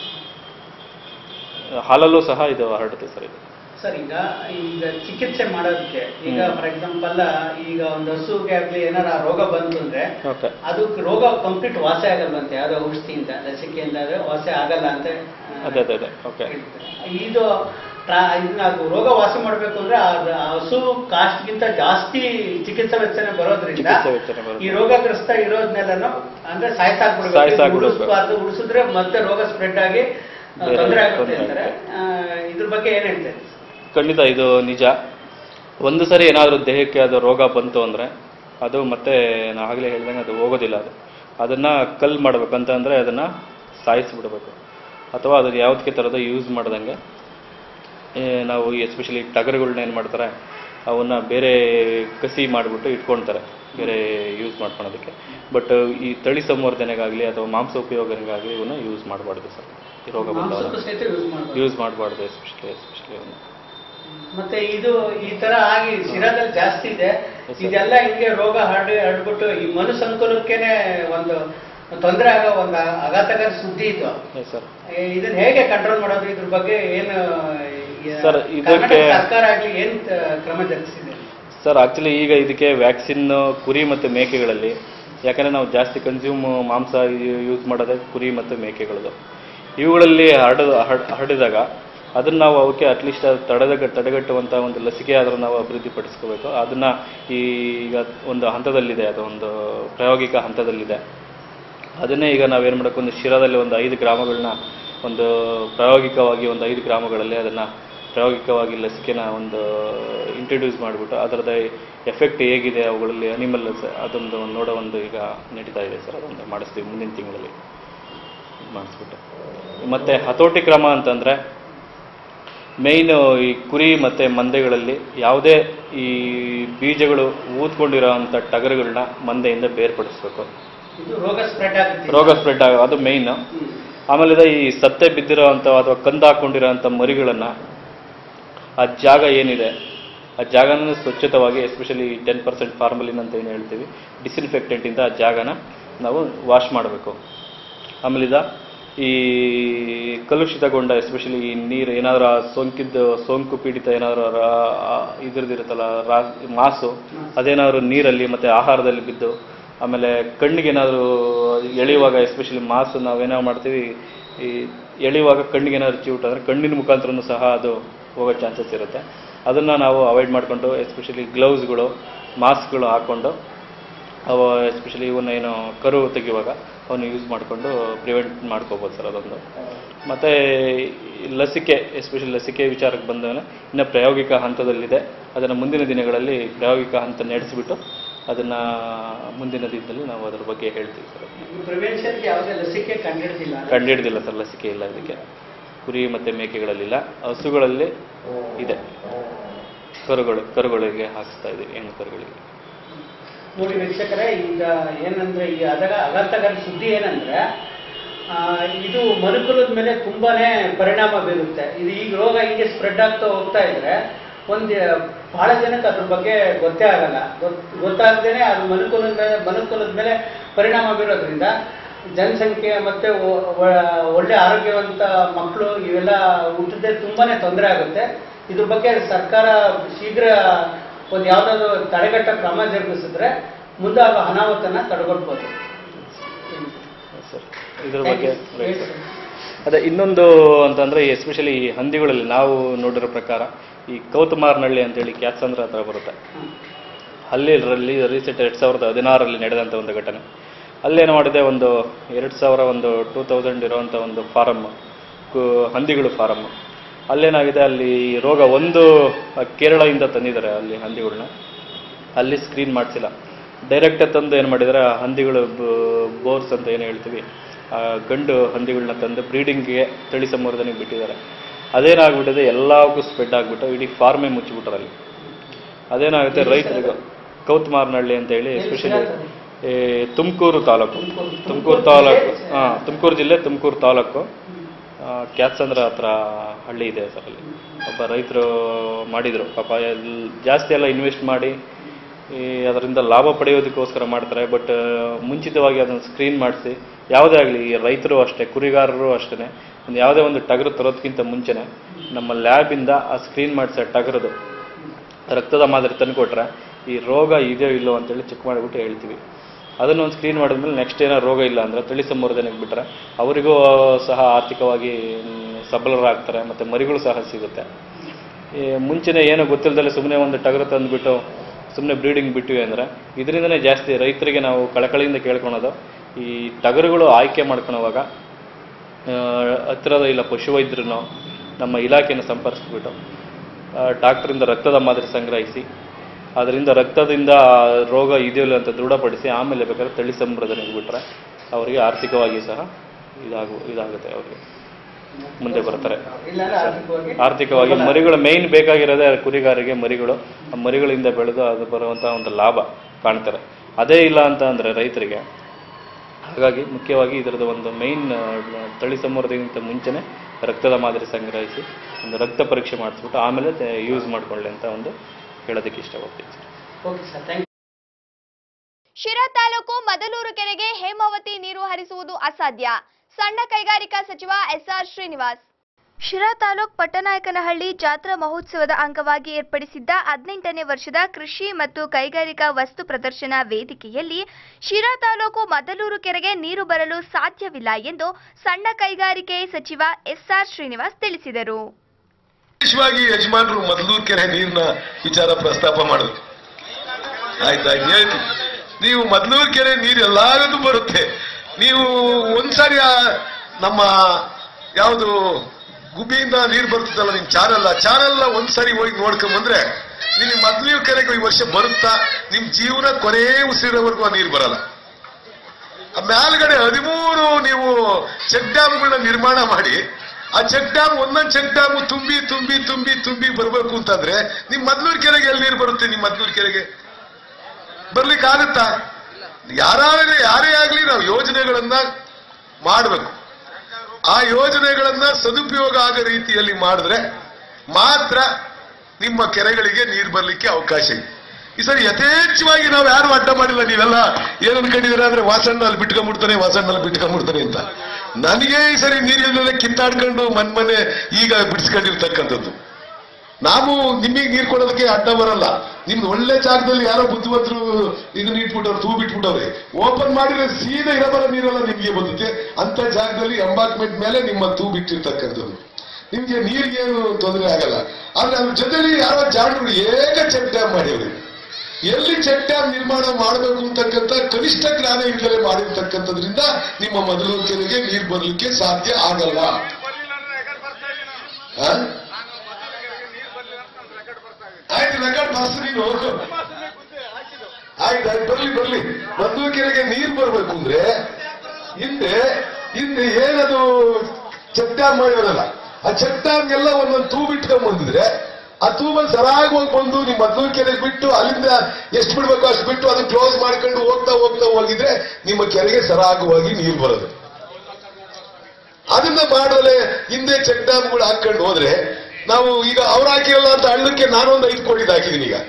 ಹಾಲಲ್ಲೂ ಸಹ ಇದು ಹರಡುತ್ತೆ ಸರ್ ಇದು ಸರ್ ಈಗ ಈಗ ಚಿಕಿತ್ಸೆ ಮಾಡೋದಕ್ಕೆ ಈಗ ಹ್ಮ್. ಫಾರ್ ಎಕ್ಸಾಂಪಲ್ ಈಗ ಒಂದು ಹಸುಗೆ ಆಗ್ಲಿ ಏನಾರ ಆ ರೋಗ ಬಂತು ಅಂದ್ರೆ ಓಕೆ ಅದು ರೋಗ ಕಂಪ್ಲೀಟ್ ವಾಸಿ ಆಗಲ್ವಂತೆ ಯಾವ್ದೋ ಔಷಧಿಯಿಂದ ಲಸಿಕೆಯಿಂದ ಅದು ವಾಸಿ ಆಗಲ್ಲ ಅಂತ ಆ, ಅದೇ ಅದೇ ಅದೇ ಓಕೆ ಹೇಳ್ತಾರೆ. ಇದು ಟ್ರಾ- ಇದನ್ನ ಅದು ರೋಗ ವಾಸಿ ಮಾಡ್ಬೇಕು ಅಂದ್ರೆ ಆ- ಆ ಹಸು ಕಾಸ್ಟ್ಗಿಂತ ಜಾಸ್ತಿ ಚಿಕಿತ್ಸಾ ವೆಚ್ಚನೆ ಬರೋದ್ರಿಂದ ಚಿಕಿತ್ಸಾ ವೆಚ್ಚನೆ ಬರುತ್ತೆ. ಈ ರೋಗಗ್ರಸ್ತ ಇರೋದ್ನೆಲ್ಲನು ಅಂದ್ರೆ ಸಾಯ್ಸಾಕ್ಬಿಡ್ಬೇಕು ಸಾಯ್ಸಾಕ್ಬಿಡ್ಬೇಕು. ಉಳಿಸ್ಬಾರ್ದು ಉಳಿಸಿದ್ರೆ ಮತ್ತೆ ರೋಗ ಸ್ಪ್ರೆಡ್ ಆಗಿ ಆ, ಬೇರೆ ತೊಂದರೆ ಆಗುತ್ತೆ ತೊಂದ್ರೆ ಅಂತಾರೆ ಆ, ಇದ್ರ ಬಗ್ಗೆ ಏನ್ ಹೇಳ್ತಾರೆ ಖಂಡಿತ ಇದು ನಿಜ ಒಂದು ಸರಿ ಏನಾದರೂ ದೇಹಕ್ಕೆ ಅದು ರೋಗ ಬಂತು ಅಂದರೆ ಅದು ಮತ್ತೆ ನಾನು ಆಗಲೇ ಹೇಳ್ದಂಗೆ ಅದು ಹೋಗೋದಿಲ್ಲ ಅದು ಅದನ್ನು ಕಲ್ ಮಾಡಬೇಕಂತ ಅಂದರೆ ಅದನ್ನು ಸಾಯಿಸಿಬಿಡ್ಬೇಕು ಅಥವಾ ಅದನ್ನು ಯಾವುದಕ್ಕೆ ಥರದ ಯೂಸ್ ಮಾಡ್ದಂಗೆ ಏ, ನಾವು ಎಸ್ಪೆಷಲಿ ಟಗರುಗಳ್ನ ಏನು ಮಾಡ್ತಾರೆ ಅವನ್ನ ಬೇರೆ ಕಸಿ ಮಾಡಿಬಿಟ್ಟು ಇಟ್ಕೊಳ್ತಾರೆ ಬೇರೆ ಯೂಸ್ ಮಾಡ್ಕೊಳೋದಕ್ಕೆ ಬಟ್ ಈ ತಳಿ ಸಂವರ್ಧನೆಗಾಗಲಿ ಅಥವಾ ಮಾಂಸ ಉಪಯೋಗನಿಗಾಗಲಿ ಇವನ್ನ ಯೂಸ್ ಮಾಡಬಾರ್ದು ಸರ್ ಈ ರೋಗ ಬಂದವಾಗ ಮಾಂಸಕ್ಕೂ ಸಹಿತ ಯೂಸ್ ಮಾಡ್ಬೋದು ಯೂಸ್ ಮಾಡಬಾರ್ದು ಎಸ್ಪೆಷಲಿ ಎಸ್ಪೆಷಲಿ ಅವನ್ನ ಮತ್ತೆ ಇದು ಈ ತರ ಆಗಿ ಶಿರಾದಲ್ಲಿ ಜಾಸ್ತಿ ಇದೆ Yes, sir. ಇದೆಲ್ಲ ಹಿಂಗೆ ರೋಗ ಹರಡಿ ಹರಡ್ಬಿಟ್ಟು ಈ ಮನು ಸಂಕುಲಕ್ಕೇನೆ ಒಂದು ತೊಂದರೆ ಆಗೋ ಒಂದು ಆಘಾತಕಾರಿ ಸುದ್ದಿ ಇದು ಎಸ್ ಸರ್ ಏ, ಇದನ್ನ ಹೇಗೆ ಕಂಟ್ರೋಲ್ ಮಾಡೋದು ಇದ್ರ ಬಗ್ಗೆ ಏನು ಈ Sir, ಇದಕ್ಕೆ- ಕರ್ನಾಟಕ ಸರ್ಕಾರ ಆಗ್ಲಿ ಏನ್ ತ- ಕ್ರಮ ಜರುಗಿಸಿದೆ ಸರ್ ಆಕ್ಚುಲಿ ಈಗ ಇದಕ್ಕೆ ವ್ಯಾಕ್ಸಿನ್ ಕುರಿ ಮತ್ತು ಮೇಕೆಗಳಲ್ಲಿ ಯಾಕಂದರೆ ನಾವು ಜಾಸ್ತಿ ಕನ್ಸ್ಯೂಮ್ ಮಾಂಸ ಯೂಸ್ ಮಾಡೋದೇ ಕುರಿ ಮತ್ತು ಮೇಕೆಗಳದು ಇವುಗಳಲ್ಲಿ ಹರಡ ಹರಡ್- ಹರಡಿದಾಗ ಅದನ್ನು ನಾವು ಅವಕ್ಕೆ ಅಟ್ಲೀಸ್ಟ್ ತಡೆದ ತಡೆಗಟ್ಟುವಂಥ ಒಂದು ಲಸಿಕೆ ಆದರೂ ನಾವು ಅಭಿವೃದ್ಧಿಪಡಿಸ್ಕೋಬೇಕು ಅದನ್ನು ಈ ಈಗ ಒಂದು ಹಂತದಲ್ಲಿದೆ ಅದು ಒಂದು ಪ್ರಾಯೋಗಿಕ ಹಂತದಲ್ಲಿದೆ ಅದನ್ನೇ ಈಗ ನಾವೇನು ಮಾಡಬೇಕು ಒಂದು ಶಿರಾದಲ್ಲಿ ಒಂದು ಐದು ಗ್ರಾಮಗಳನ್ನ ಒಂದು ಪ್ರಾಯೋಗಿಕವಾಗಿ ಒಂದು ಐದು ಗ್ರಾಮಗಳಲ್ಲಿ ಅದನ್ನು ಪ್ರಾಯೋಗಿಕವಾಗಿ ಲಸಿಕೆನ ಒಂದು ಇಂಟ್ರಡ್ಯೂಸ್ ಮಾಡಿಬಿಟ್ಟು ಅದರದ ಎಫೆಕ್ಟ್ ಹೇಗಿದೆ ಅವುಗಳಲ್ಲಿ ಅನಿಮಲ್ ಅದೊಂದು ನೋಡೋ ಒಂದು ಈಗ ನಡೀತಾ ಇದೆ ಸರ್ ಅದೊಂದು ಮಾಡಿಸ್ತೀವಿ ಮುಂದಿನ ತಿಂಗಳಲ್ಲಿ ಮಾಡಿಸ್ಬಿಟ್ಟು ಮತ್ತು ಹತೋಟಿ ಕ್ರಮ ಅಂತಂದರೆ ಮೇಯ್ನು ಈ ಕುರಿ ಮತ್ತು ಮಂದೆಗಳಲ್ಲಿ ಯಾವುದೇ ಈ ಬೀಜಗಳು ಊದ್ಕೊಂಡಿರೋ ಅಂಥ ಟಗರುಗಳನ್ನ ಮಂದೆಯಿಂದ ಬೇರ್ಪಡಿಸ್ಬೇಕು ಇದು ರೋಗ ಸ್ಪ್ರೆಡ್ ಆಗುತ್ತೆ ರೋಗ ಸ್ಪ್ರೆಡ್ ಆಗ ಅದು ಮೇಯ್ನ್ ಹ್ಮ್. ಆಮೇಲೆ ಇದು ಈ ಸತ್ತೆ ಬಿದ್ದಿರೋ ಅಂಥ ಅಥವಾ ಕಂದು ಹಾಕೊಂಡಿರೋ ಅಂಥ ಮರಿಗಳನ್ನು ಆ ಜಾಗ ಏನಿದೆ ಆ ಜಾಗನ ಸ್ವಚ್ಛತವಾಗಿ ಎಸ್ಪೆಷಲಿ ಟೆನ್ ಪರ್ಸೆಂಟ್ ಫಾರ್ಮಲಿನ್ ಅಂತ ಏನು ಹೇಳ್ತೀವಿ ಡಿಸ್ಇನ್ಫೆಕ್ಟೆಂಟಿಂದ ಆ ಜಾಗನ ನಾವು ವಾಶ್ ಮಾಡಬೇಕು ಆಮೇಲೆ ಇದ ಈ ಕಲುಷಿತಗೊಂಡ ಎಸ್ಪೆಷಲಿ ಈ ನೀರು ಏನಾದರೂ ಆ ಸೋಂಕಿದ್ದು ಸೋಂಕು ಪೀಡಿತ ಏನಾದರೂ ಇದ್ರದ್ದಿರುತ್ತಲ್ಲ ರಾ ಮಾಸು ಅದೇನಾದರೂ ನೀರಲ್ಲಿ ಮತ್ತು ಆಹಾರದಲ್ಲಿ ಬಿದ್ದು ಆಮೇಲೆ ಕಣ್ಣಿಗೆ ಏನಾದರೂ ಎಳೆಯುವಾಗ ಎಸ್ಪೆಷಲಿ ಮಾಸು ನಾವೇನೋ ಮಾಡ್ತೀವಿ ಈ ಎಳೆಯುವಾಗ ಕಣ್ಣಿಗೆ ಏನಾದರೂ ಚಿವುಟ್ ಅಂದರೆ ಕಣ್ಣಿನ ಮುಖಾಂತರನೂ ಸಹ ಅದು ಹೋಗೋ ಚಾನ್ಸಸ್ ಇರುತ್ತೆ ಅದನ್ನು ನಾವು ಅವಾಯ್ಡ್ ಮಾಡಿಕೊಂಡು ಎಸ್ಪೆಷಲಿ ಗ್ಲೌಸ್ಗಳು ಮಾಸ್ಕ್ಗಳು ಹಾಕ್ಕೊಂಡು ಅವು ಎಸ್ಪೆಷಲಿ ಇವನ್ನ ಏನು ಕರು ತೆಗೆಯುವಾಗ ಅವನ್ನ ಯೂಸ್ ಮಾಡಿಕೊಂಡು ಪ್ರಿವೆಂಟ್ ಮಾಡ್ಕೋಬೋದು ಸರ್ ಅದೊಂದು ಮತ್ತು ಲಸಿಕೆ ಎಸ್ಪೆಷಲಿ ಲಸಿಕೆ ವಿಚಾರಕ್ಕೆ ಬಂದಾಗ ಇನ್ನು ಪ್ರಾಯೋಗಿಕ ಹಂತದಲ್ಲಿದೆ ಅದನ್ನು ಮುಂದಿನ ದಿನಗಳಲ್ಲಿ ಪ್ರಾಯೋಗಿಕ ಹಂತ ನಡೆಸಿಬಿಟ್ಟು ಅದನ್ನು ಮುಂದಿನ ದಿನದಲ್ಲಿ ನಾವು ಅದರ ಬಗ್ಗೆ ಹೇಳ್ತೀವಿ ಸರ್ ಪ್ರಿವೆನ್ಷನ್ಗೆ ಯಾವುದೇ ಲಸಿಕೆ ಕಂಡಿಡ್ದಿಲ್ಲ ಕಂಡುಹಿಡ್ದಿಲ್ಲ ಸರ್ ಲಸಿಕೆ ಇಲ್ಲ ಇದಕ್ಕೆ ಕುರಿ ಮತ್ತು ಮೇಕೆಗಳಲ್ಲಿಲ್ಲ ಹಸುಗಳಲ್ಲಿ ಇದೆ ಕರುಗಳು ಕರುಗಳಿಗೆ ಹಾಕಿಸ್ತಾ ಇದ್ದೀವಿ ಹೆಣ್ಣು ಕರುಗಳಿಗೆ ನೋಡಿ ವೀಕ್ಷಕರೇ ಈಗ ಏನಂದ್ರೆ ಈ ಅದಗ ಅಗಂತಗರ ಸುದ್ದಿ ಏನಂದ್ರೆ ಆ, ಇದು ಮನುಕುಲದ ಮೇಲೆ ತುಂಬಾನೇ ಪರಿಣಾಮ ಬೀರುತ್ತೆ ಇದು ಈಗ ರೋಗ ಹೀಗೆ ಸ್ಪ್ರೆಡ್ ಆಗ್ತಾ ಹೋಗ್ತಾ ಇದ್ರೆ ಒಂದು ಬಹಳ ಜನಕ್ಕೆ ಅದ್ರ ಬಗ್ಗೆ ಗೊತ್ತೇ ಆಗಲ್ಲ ಗೊತ್ ಗೊತ್ತಾಗ್ದೇನೆ ಅದು ಮನುಕುಲದ ಮೇಲೆ ಮನುಕುಲದ ಮೇಲೆ ಪರಿಣಾಮ ಬೀರೋದ್ರಿಂದ ಜನಸಂಖ್ಯೆ ಮತ್ತೆ ಒ- ಒ- ಒಳ್ಳೆ ಆರೋಗ್ಯವಂತ ಮಕ್ಕಳು ಇವೆಲ್ಲ ಹುಟ್ಟಿದ್ರೆ ತುಂಬಾನೇ ತೊಂದರೆ ಆಗುತ್ತೆ ಇದ್ರ ಬಗ್ಗೆ ಸರ್ಕಾರ ಶೀಘ್ರ ಒಂದು ಯಾವ್ದಾದ್ರು ತಡೆಗಟ್ಟ ಕ್ರಮ ಜರುಗಿಸಿದ್ರೆ ಮುಂದೆ ಆಗೋ ಅನಾಹುತನ ತಡೆಗಟ್ಬೋದು ಸರ್ ಇದ್ರ ಬಗ್ಗೆ ರೈಟ್ ಸರ್. ಅದೇ ಇನ್ನೊಂದು ಅಂತಂದ್ರೆ ಎಸ್ಪೆಷಲಿ ಈ ಹಂದಿಗಳಲ್ಲಿ ನಾವು ನೋಡಿರೋ ಪ್ರಕಾರ ಈ ಕೌತುಮಾರ್ನಹಳ್ಳಿ ಅಂತೇಳಿ ಕ್ಯಾತ್ಸಂದ್ರ ಹತ್ರ ಬರುತ್ತೆ ಅಲ್ಲಿ ರಲ್ಲಿ ರೀಸೆಂಟ್ ಎರಡು ಸಾವಿರದ ಹದಿನಾರರಲ್ಲಿ ನಡೆದಂಥ ಒಂದು ಘಟನೆ ಅಲ್ಲೇನು ಮಾಡಿದೆ ಒಂದು ಎರಡು ಸಾವಿರ ಒಂದು ಟೂ ತೌಸಂಡ್ ಇರೋವಂಥ ಒಂದು ಫಾರಮ್ ಹಂದಿಗಳು ಫಾರಮ್ ಅಲ್ಲೇನಾಗಿದೆ ಅಲ್ಲಿ ರೋಗ ಒಂದು ಆ, ಕೇರಳದಿಂದ ತಂದಿದ್ದಾರೆ ಅಲ್ಲಿ ಹಂದಿಗಳನ್ನ ಅಲ್ಲಿ ಸ್ಕ್ರೀನ್ ಮಾಡಿಸಿಲ್ಲ ಡೈರೆಕ್ಟ್ ತಂದು ಏನು ಮಾಡಿದ್ದಾರೆ ಆ ಹಂದಿಗಳು ಬೋರ್ಸ್ ಅಂತ ಏನು ಹೇಳ್ತೀವಿ ಆ ಗಂಡು ಹಂದಿಗಳನ್ನ ತಂದು ಬ್ರೀಡಿಂಗ್ಗೆ ತಳಿ ಸಂವರ್ಧನೆಗೆ ಬಿಟ್ಟಿದ್ದಾರೆ ಅದೇನಾಗ್ಬಿಟ್ಟಿದೆ ಎಲ್ಲಕ್ಕೂ ಸ್ಪ್ರೆಡ್ ಆಗಿಬಿಟ್ಟು ಇಡೀ ಫಾರ್ಮೇ ಮುಚ್ಚಿಬಿಟ್ರು ಅಲ್ಲಿ ಅದೇನಾಗುತ್ತೆ ರೈತರಿಗೆ ಕೌತ್ಮಾರ್ನಹಳ್ಳಿ ಅಂತ ಹೇಳಿ ಎಸ್ಪೆಷಲಿ ತುಮಕೂರು ತಾಲೂಕು ತುಮಕೂರು ತಾಲೂಕು ಹಾಂ ತುಮಕೂರು ಜಿಲ್ಲೆ ತುಮಕೂರು ತಾಲೂಕು ಆ, ಕ್ಯಾತ್ಸಂದ್ರ ಹತ್ರ ಹಳ್ಳಿ ಇದೆ ಸರ್ ಅಲ್ಲಿ ಒಬ್ಬ ರೈತರು ಮಾಡಿದರು ಪಾಪ ಎಲ್ ಜಾಸ್ತಿ ಎಲ್ಲ ಇನ್ವೆಸ್ಟ್ ಮಾಡಿ ಈ ಅದರಿಂದ ಲಾಭ ಪಡೆಯೋದಕ್ಕೋಸ್ಕರ ಮಾಡ್ತಾರೆ ಬಟ್ ಮುಂಚಿತವಾಗಿ ಅದನ್ನು ಸ್ಕ್ರೀನ್ ಮಾಡಿಸಿ ಯಾವುದೇ ಆಗಲಿ ಈ ರೈತರು ಅಷ್ಟೇ ಕುರಿಗಾರರು ಅಷ್ಟೇ ಒಂದು ಯಾವುದೇ ಒಂದು ಟಗರು ತರೋದಕ್ಕಿಂತ ಮುಂಚೆನೆ ನಮ್ಮ ಲ್ಯಾಬಿಂದ ಆ ಸ್ಕ್ರೀನ್ ಮಾಡಿಸೋ ಟಗರದು ರಕ್ತದ ಮಾದರಿ ತಂದುಕೊಟ್ರೆ ಈ ರೋಗ ಇದೆಯೋ ಇಲ್ಲೋ ಅಂತೇಳಿ ಚೆಕ್ ಮಾಡಿಬಿಟ್ಟು ಹೇಳ್ತೀವಿ ಅದನ್ನು ಒಂದು ಸ್ಕ್ರೀನ್ ಮಾಡಿದ್ಮೇಲೆ ನೆಕ್ಸ್ಟ್ ಏನೋ ರೋಗ ಇಲ್ಲ ಅಂದರೆ ತಳಿ ಸಂವರ್ಧನೆಗೆ ಬಿಟ್ಟರೆ ಅವರಿಗೂ ಸಹ ಆರ್ಥಿಕವಾಗಿ ಮ್, ಸಬಲರಾಗ್ತಾರೆ ಮತ್ತು ಮರಿಗಳು ಸಹ ಸಿಗುತ್ತೆ ಈ ಮುಂಚೆನೇ ಏನೋ ಗೊತ್ತಿಲ್ಲದಲ್ಲೇ ಸುಮ್ಮನೆ ಒಂದು ಟಗರು ತಂದುಬಿಟ್ಟು ಸುಮ್ಮನೆ ಬ್ರೀಡಿಂಗ್ ಬಿಟ್ಟಿವಿ ಅಂದರೆ ಇದರಿಂದನೇ ಜಾಸ್ತಿ ರೈತರಿಗೆ ನಾವು ಕಳಕಳಿಯಿಂದ ಕೇಳ್ಕೊಳೋದು ಈ ಟಗರುಗಳು ಆಯ್ಕೆ ಮಾಡ್ಕೊಳೋವಾಗ ಆ, ಹತ್ತಿರದ ಇಲ್ಲ ಪಶುವೈದ್ಯರನ್ನು ನಮ್ಮ ಇಲಾಖೆಯನ್ನು ಸಂಪರ್ಕಿಸ್ಬಿಟ್ಟು ಆ, ಡಾಕ್ಟ್ರಿಂದ ರಕ್ತದ ಮಾದರಿ ಸಂಗ್ರಹಿಸಿ ಅದರಿಂದ ರಕ್ತದಿಂದ ರೋಗ ಇದೆಯೋ ಇಲ್ಲ ಅಂತ ದೃಢಪಡಿಸಿ ಆಮೇಲೆ ಬೇಕಾದ್ರೆ ತಳಿ ಸಂವರ್ಧನೆಗೆ ಬಿಟ್ಟರೆ ಅವರಿಗೆ ಆರ್ಥಿಕವಾಗಿ ಸಹ ಇದಾಗು ಇದಾಗುತ್ತೆ ಅವರಿಗೆ ಮುಂದೆ ಬರ್ತಾರೆ ಇಲ್ಲಾಂದ್ರೆ ಆರ್ಥಿಕವಾಗಿ ಆರ್ಥಿಕವಾಗಿ ಮರಿಗಳು ಮೇಯ್ನ್ ಬೇಕಾಗಿರೋದೇ ಕುರಿಗಾರಿಗೆ ಮರಿಗಳು ಆ ಮರಿಗಳಿಂದ ಬೆಳೆದು ಅದು ಬರುವಂಥ ಒಂದು ಲಾಭ ಕಾಣ್ತಾರೆ ಅದೇ ಇಲ್ಲ ಅಂತ ಅಂದರೆ ರೈತರಿಗೆ ಹಾಗಾಗಿ ಮುಖ್ಯವಾಗಿ ಇದರದ ಒಂದು ಮೇಯ್ನ್ ತಳಿ ಸಂವರ್ಧನೆಗಿಂತ ಮುಂಚೆನೆ ರಕ್ತದ ಮಾದರಿ ಸಂಗ್ರಹಿಸಿ ಒಂದು ರಕ್ತ ಪರೀಕ್ಷೆ ಮಾಡಿಸ್ಬಿಟ್ಟು ಆಮೇಲೆ ಯೂಸ್ ಮಾಡ್ಕೊಳ್ಳಿ ಅಂತ ಒಂದು ಹೇಳೋದಕ್ಕೆ ಇಷ್ಟಪಡ್ತೀನಿ sir okay sir thank Sira taluk Madaluru ಕೆರೆಗೆ ಹೇಮಾವತಿ ನೀರು ಹರಿಸುವುದು ಅಸಾಧ್ಯ ಸಣ್ಣ ಕೈಗಾರಿಕಾ ಸಚಿವ ಎಸ್ಆರ್ ಶ್ರೀನಿವಾಸ್ ಶಿರಾ ತಾಲೂಕ್ ಪಟ್ಟನಾಯಕನಹಳ್ಳಿ ಜಾತ್ರಾ ಮಹೋತ್ಸವದ ಅಂಗವಾಗಿ ಏರ್ಪಡಿಸಿದ್ದ ಹದಿನೆಂಟನೇ ವರ್ಷದ ಕೃಷಿ ಮತ್ತು ಕೈಗಾರಿಕಾ ವಸ್ತು ಪ್ರದರ್ಶನ ವೇದಿಕೆಯಲ್ಲಿ ಶಿರಾ ತಾಲೂಕು ಮದಲೂರು ಕೆರೆಗೆ ನೀರು ಬರಲು ಸಾಧ್ಯವಿಲ್ಲ ಎಂದು ಸಣ್ಣ ಕೈಗಾರಿಕೆ ಸಚಿವ ಎಸ್ಆರ್ ಶ್ರೀನಿವಾಸ್ ತಿಳಿಸಿದರು ವಿಶೇಷವಾಗಿ ಯಜಮಾನರು ಮೊದಲೂರು ಕೆರೆ ನೀರಿನ ವಿಚಾರ ಪ್ರಸ್ತಾಪ ಮಾಡೋದು ಆಯ್ತಾ ಏನು ನೀವು ಮೊದಲೂರು ಕೆರೆ ನೀರು ಎಲ್ಲಾರದು ಬರುತ್ತೆ ನೀವು ಒಂದ್ಸಾರಿ ಆ ನಮ್ಮ ಯಾವುದು ಗುಬ್ಬಿಯಿಂದ ನೀರು ಬರ್ತದಲ್ಲ ನಿಮ್ ಚಾನಲ್ ಚಾನಲ್ ಒಂದ್ಸರಿ ಹೋಗಿ ನೋಡ್ಕೊಂಡ್ ಬಂದ್ರೆ ನಿಮಗೆ ಮೊದಲೂರು ಕೆರೆಗೆ ಈ ವರ್ಷ ಬರುತ್ತಾ ನಿಮ್ ಜೀವನ ಕೊನೆ ಉಸಿರೋವರೆಗೂ ಆ ನೀರು ಬರಲ್ಲ ಆ ಮೇಲ್ಗಡೆ ಹದಿಮೂರು ನೀವು ಚೆಕ್ ಡ್ಯಾಮ್ಗಳನ್ನ ನಿರ್ಮಾಣ ಮಾಡಿ ಆ ಚೆಕ್ ಡ್ಯಾಮ್ ಒಂದೊಂದು ಚೆಕ್ ಡ್ಯಾಮ್ ತುಂಬಿ ತುಂಬಿ ತುಂಬಿ ತುಂಬಿ ಬರಬೇಕು ಅಂತಂದ್ರೆ ನಿಮ್ ಮದ್ಲೂರ್ ಕೆರೆಗೆ ಎಲ್ಲಿ ನೀರು ಬರುತ್ತೆ ನಿಮ್ ಮದ್ಲೂರ್ ಕೆರೆಗೆ ಬರ್ಲಿಕ್ಕೆ ಆಗುತ್ತಾ ಯಾರಾಗಲಿ ಯಾರೇ ಆಗ್ಲಿ ನಾವು ಯೋಜನೆಗಳನ್ನ ಮಾಡಬೇಕು ಆ ಯೋಜನೆಗಳನ್ನ ಸದುಪಯೋಗ ಆಗೋ ರೀತಿಯಲ್ಲಿ ಮಾಡಿದ್ರೆ ಮಾತ್ರ ನಿಮ್ಮ ಕೆರೆಗಳಿಗೆ ನೀರು ಬರ್ಲಿಕ್ಕೆ ಅವಕಾಶ ಇದೆ ಈ ಸರಿ ಯಥೇಚ್ಛವಾಗಿ ನಾವು ಯಾರು ಅಡ್ಡ ಮಾಡಿಲ್ಲ ನೀವೆಲ್ಲ ಏನ್ ಅನ್ಕೊಂಡಿದ್ದೀರಾ ಅಂದ್ರೆ ವಾಸಣ್ಣ ಅಲ್ಲಿ ಬಿಟ್ಕೊಂಡ್ಬಿಡ್ತಾನೆ ವಾಸಣ್ಣ ಅಲ್ಲಿ ಬಿಟ್ಕೊಂಡ್ಬಿಡ್ತಾನೆ ಅಂತ ನನಗೆ ಈ ಸರಿ ನೀರಿಲ್ಲದೆ ಕಿತ್ತಾಡ್ಕೊಂಡು ಮನ್ ಮನೆ ಈಗ ಬಿಡಿಸ್ಕೊಂಡಿರ್ತಕ್ಕಂಥದ್ದು ನಾವು ನಿಮಗೆ ನೀರು ಕೊಡೋದಕ್ಕೆ ಅಡ್ಡ ಬರಲ್ಲ ನಿಮ್ದು ಒಳ್ಳೆ ಜಾಗದಲ್ಲಿ ಯಾರೋ ಬುದ್ಧಿವಂತರು ಇದನ್ನ ಇಟ್ಬಿಟ್ಟವ್ರು ತೂ ಬಿಟ್ಬಿಟ್ಟವ್ರೆ ಓಪನ್ ಮಾಡಿದ್ರೆ ಸೀದಾ ಇರಬರ ನೀರೆಲ್ಲ ನಿಮ್ಗೆ ಬರುತ್ತೆ ಅಂತ ಜಾಗದಲ್ಲಿ ಎಂಬಾಕ್ಮೆಂಟ್ ಮೇಲೆ ನಿಮ್ಮ ತೂ ಬಿಟ್ಟಿರ್ತಕ್ಕಂಥದ್ದು ನಿಮ್ಗೆ ನೀರಿಗೆ ಏನು ತೊಂದರೆ ಆಗಲ್ಲ ಆದ್ರೆ ಅದ್ರ ಜೊತೆಲಿ ಯಾರೋ ಜಾಣರು ಏಕ ಚೆಕ್ ಡ್ಯಾಮ್ ಮಾಡಿವ್ರಿ ಎಲ್ಲಿ ಚೆಕ್ ಡ್ಯಾಮ್ ನಿರ್ಮಾಣ ಮಾಡಬೇಕು ಅಂತಕ್ಕಂಥ ಕನಿಷ್ಠ ಜ್ಞಾನ ಇಲ್ಲದೆ ಮಾಡಿರ್ತಕ್ಕಂಥದ್ರಿಂದ ನಿಮ್ಮ ಮೊದಲು ಕೆರೆಗೆ ನೀರು ಬರ್ಲಿಕ್ಕೆ ಸಾಧ್ಯ ಆಗಲ್ಲ ಆ? ಆಯ್ತು ರೆಕಾರ್ಡ್ ಬರ್ಸಿ ನೀನು ಆಯ್ತು ಆಯ್ತು ಬರ್ಲಿ ಬರ್ಲಿ ಮೊದಲು ಕೆರೆಗೆ ನೀರು ಬರ್ಬೇಕು ಅಂದ್ರೆ ಹಿಂದೆ ಹಿಂದೆ ಏನದು ಚೆಕ್ ಡ್ಯಾಮ್ ಮಾಡಿರೋದಲ್ಲ ಆ ಚೆಕ್ ಡ್ಯಾಮ್ ಎಲ್ಲ ಒಂದೊಂದು ತೂಬ್ ಇಟ್ಕೊಂಡ್ ಬಂದಿದ್ರೆ ಆ ತೂಬಲ್ಲಿ ಸರಾಗಿ ಹೋಗಿ ಬಂದು ನಿಮ್ ಮೊದಲು ಕೆರೆಗೆ ಬಿಟ್ಟು ಅಲ್ಲಿಂದ ಎಷ್ಟು ಬಿಡ್ಬೇಕು ಅಷ್ಟು ಬಿಟ್ಟು ಅದನ್ನ ಕ್ಲೋಸ್ ಮಾಡ್ಕೊಂಡು ಹೋಗ್ತಾ ಹೋಗ್ತಾ ಹೋಗಿದ್ರೆ ನಿಮ್ಮ ಕೆರೆಗೆ ಸರಾಗವಾಗಿ ನೀರು ಬರೋದು ಅದನ್ನ ಮಾಡಲೆ ಹಿಂದೆ ಚೆಕ್ ಡ್ಯಾಮ್ಗಳು ಹಾಕೊಂಡು ಹೋದ್ರೆ ನಾವು ಈಗ ಅವ್ರು ಹಾಕಿರಲ್ಲ ಅಂತ ಹಳ್ಳಕ್ಕೆ ನಾನೊಂದು ಐದು ಕೋಟಿ ಹಾಕಿದೀನಿ ಈಗ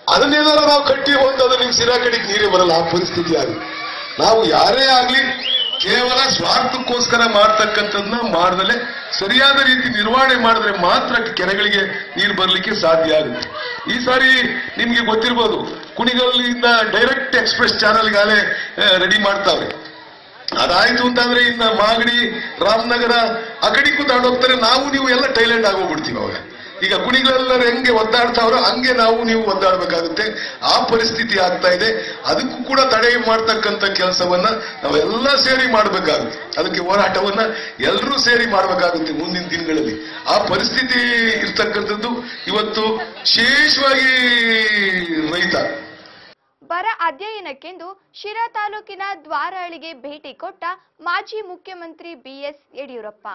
ಅದನ್ನೇನಾರ ನಾವು ಕಟ್ಟಿ ಹೋದ ಅದು ನಿಮ್ ಸಿರಾ ಕಡೆಗೆ ನೀರೇ ಬರಲ್ಲ ಆ ಪರಿಸ್ಥಿತಿ ಆಗುತ್ತೆ ನಾವು ಯಾರೇ ಆಗ್ಲಿ ಕೇವಲ ಸ್ವಾರ್ಥಕ್ಕೋಸ್ಕರ ಮಾಡ್ತಕ್ಕಂಥದ್ದನ್ನ ಮಾಡದಲೆ ಸರಿಯಾದ ರೀತಿ ನಿರ್ವಹಣೆ ಮಾಡಿದ್ರೆ ಮಾತ್ರ ಕೆರೆಗಳಿಗೆ ನೀರು ಬರಲಿಕ್ಕೆ ಸಾಧ್ಯ ಆಗುತ್ತೆ ಈ ಸಾರಿ ನಿಮ್ಗೆ ಗೊತ್ತಿರ್ಬೋದು ಕುಣಿಗಲ್ಲಿಂದ ಡೈರೆಕ್ಟ್ ಎಕ್ಸ್ಪ್ರೆಸ್ ಚಾನೆಲ್ಗಾಲೇ ರೆಡಿ ಮಾಡ್ತಾವ್ರೆ ಅದಾಯ್ತು ಅಂತಂದ್ರೆ ಇನ್ನ ಮಾಗಡಿ ರಾಮನಗರ ಆ ಕಡೆಗೂ ತಗೊಂಡೋಗ್ತಾರೆ ನಾವು ನೀವು ಎಲ್ಲ ಟೈಲೆಂಡ್ ಆಗೋಗ್ಬಿಡ್ತೀವಿ ಅವಾಗ ಈಗ ಕುಣಿಗಳೆಲ್ಲರೂ ಹೆಂಗೆ ಒದ್ದಾಡ್ತಾವ್ರೋ ಹಂಗೆ ನಾವು ನೀವು ಒದ್ದಾಡ್ಬೇಕಾಗುತ್ತೆ ಆ ಪರಿಸ್ಥಿತಿ ಆಗ್ತಾ ಇದೆ ಅದಕ್ಕೂ ಕೂಡ ತಡೆ ಮಾಡ್ತಕ್ಕಂಥ ಕೆಲಸವನ್ನ ನಾವೆಲ್ಲ ಸೇರಿ ಮಾಡಬೇಕಾಗುತ್ತೆ ಅದಕ್ಕೆ ಹೋರಾಟವನ್ನ ಎಲ್ಲರೂ ಸೇರಿ ಮಾಡಬೇಕಾಗುತ್ತೆ ಮುಂದಿನ ದಿನಗಳಲ್ಲಿ ಆ ಪರಿಸ್ಥಿತಿ ಇರ್ತಕ್ಕಂಥದ್ದು ಇವತ್ತು ವಿಶೇಷವಾಗಿ ರೈತ ಬರ ಅಧ್ಯಯನಕ್ಕೆಂದು ಶಿರಾ ತಾಲೂಕಿನ ದ್ವಾರಹಳ್ಳಿಗೆ ಭೇಟಿ ಕೊಟ್ಟ ಮಾಜಿ ಮುಖ್ಯಮಂತ್ರಿ ಬಿಎಸ್ ಯಡಿಯೂರಪ್ಪ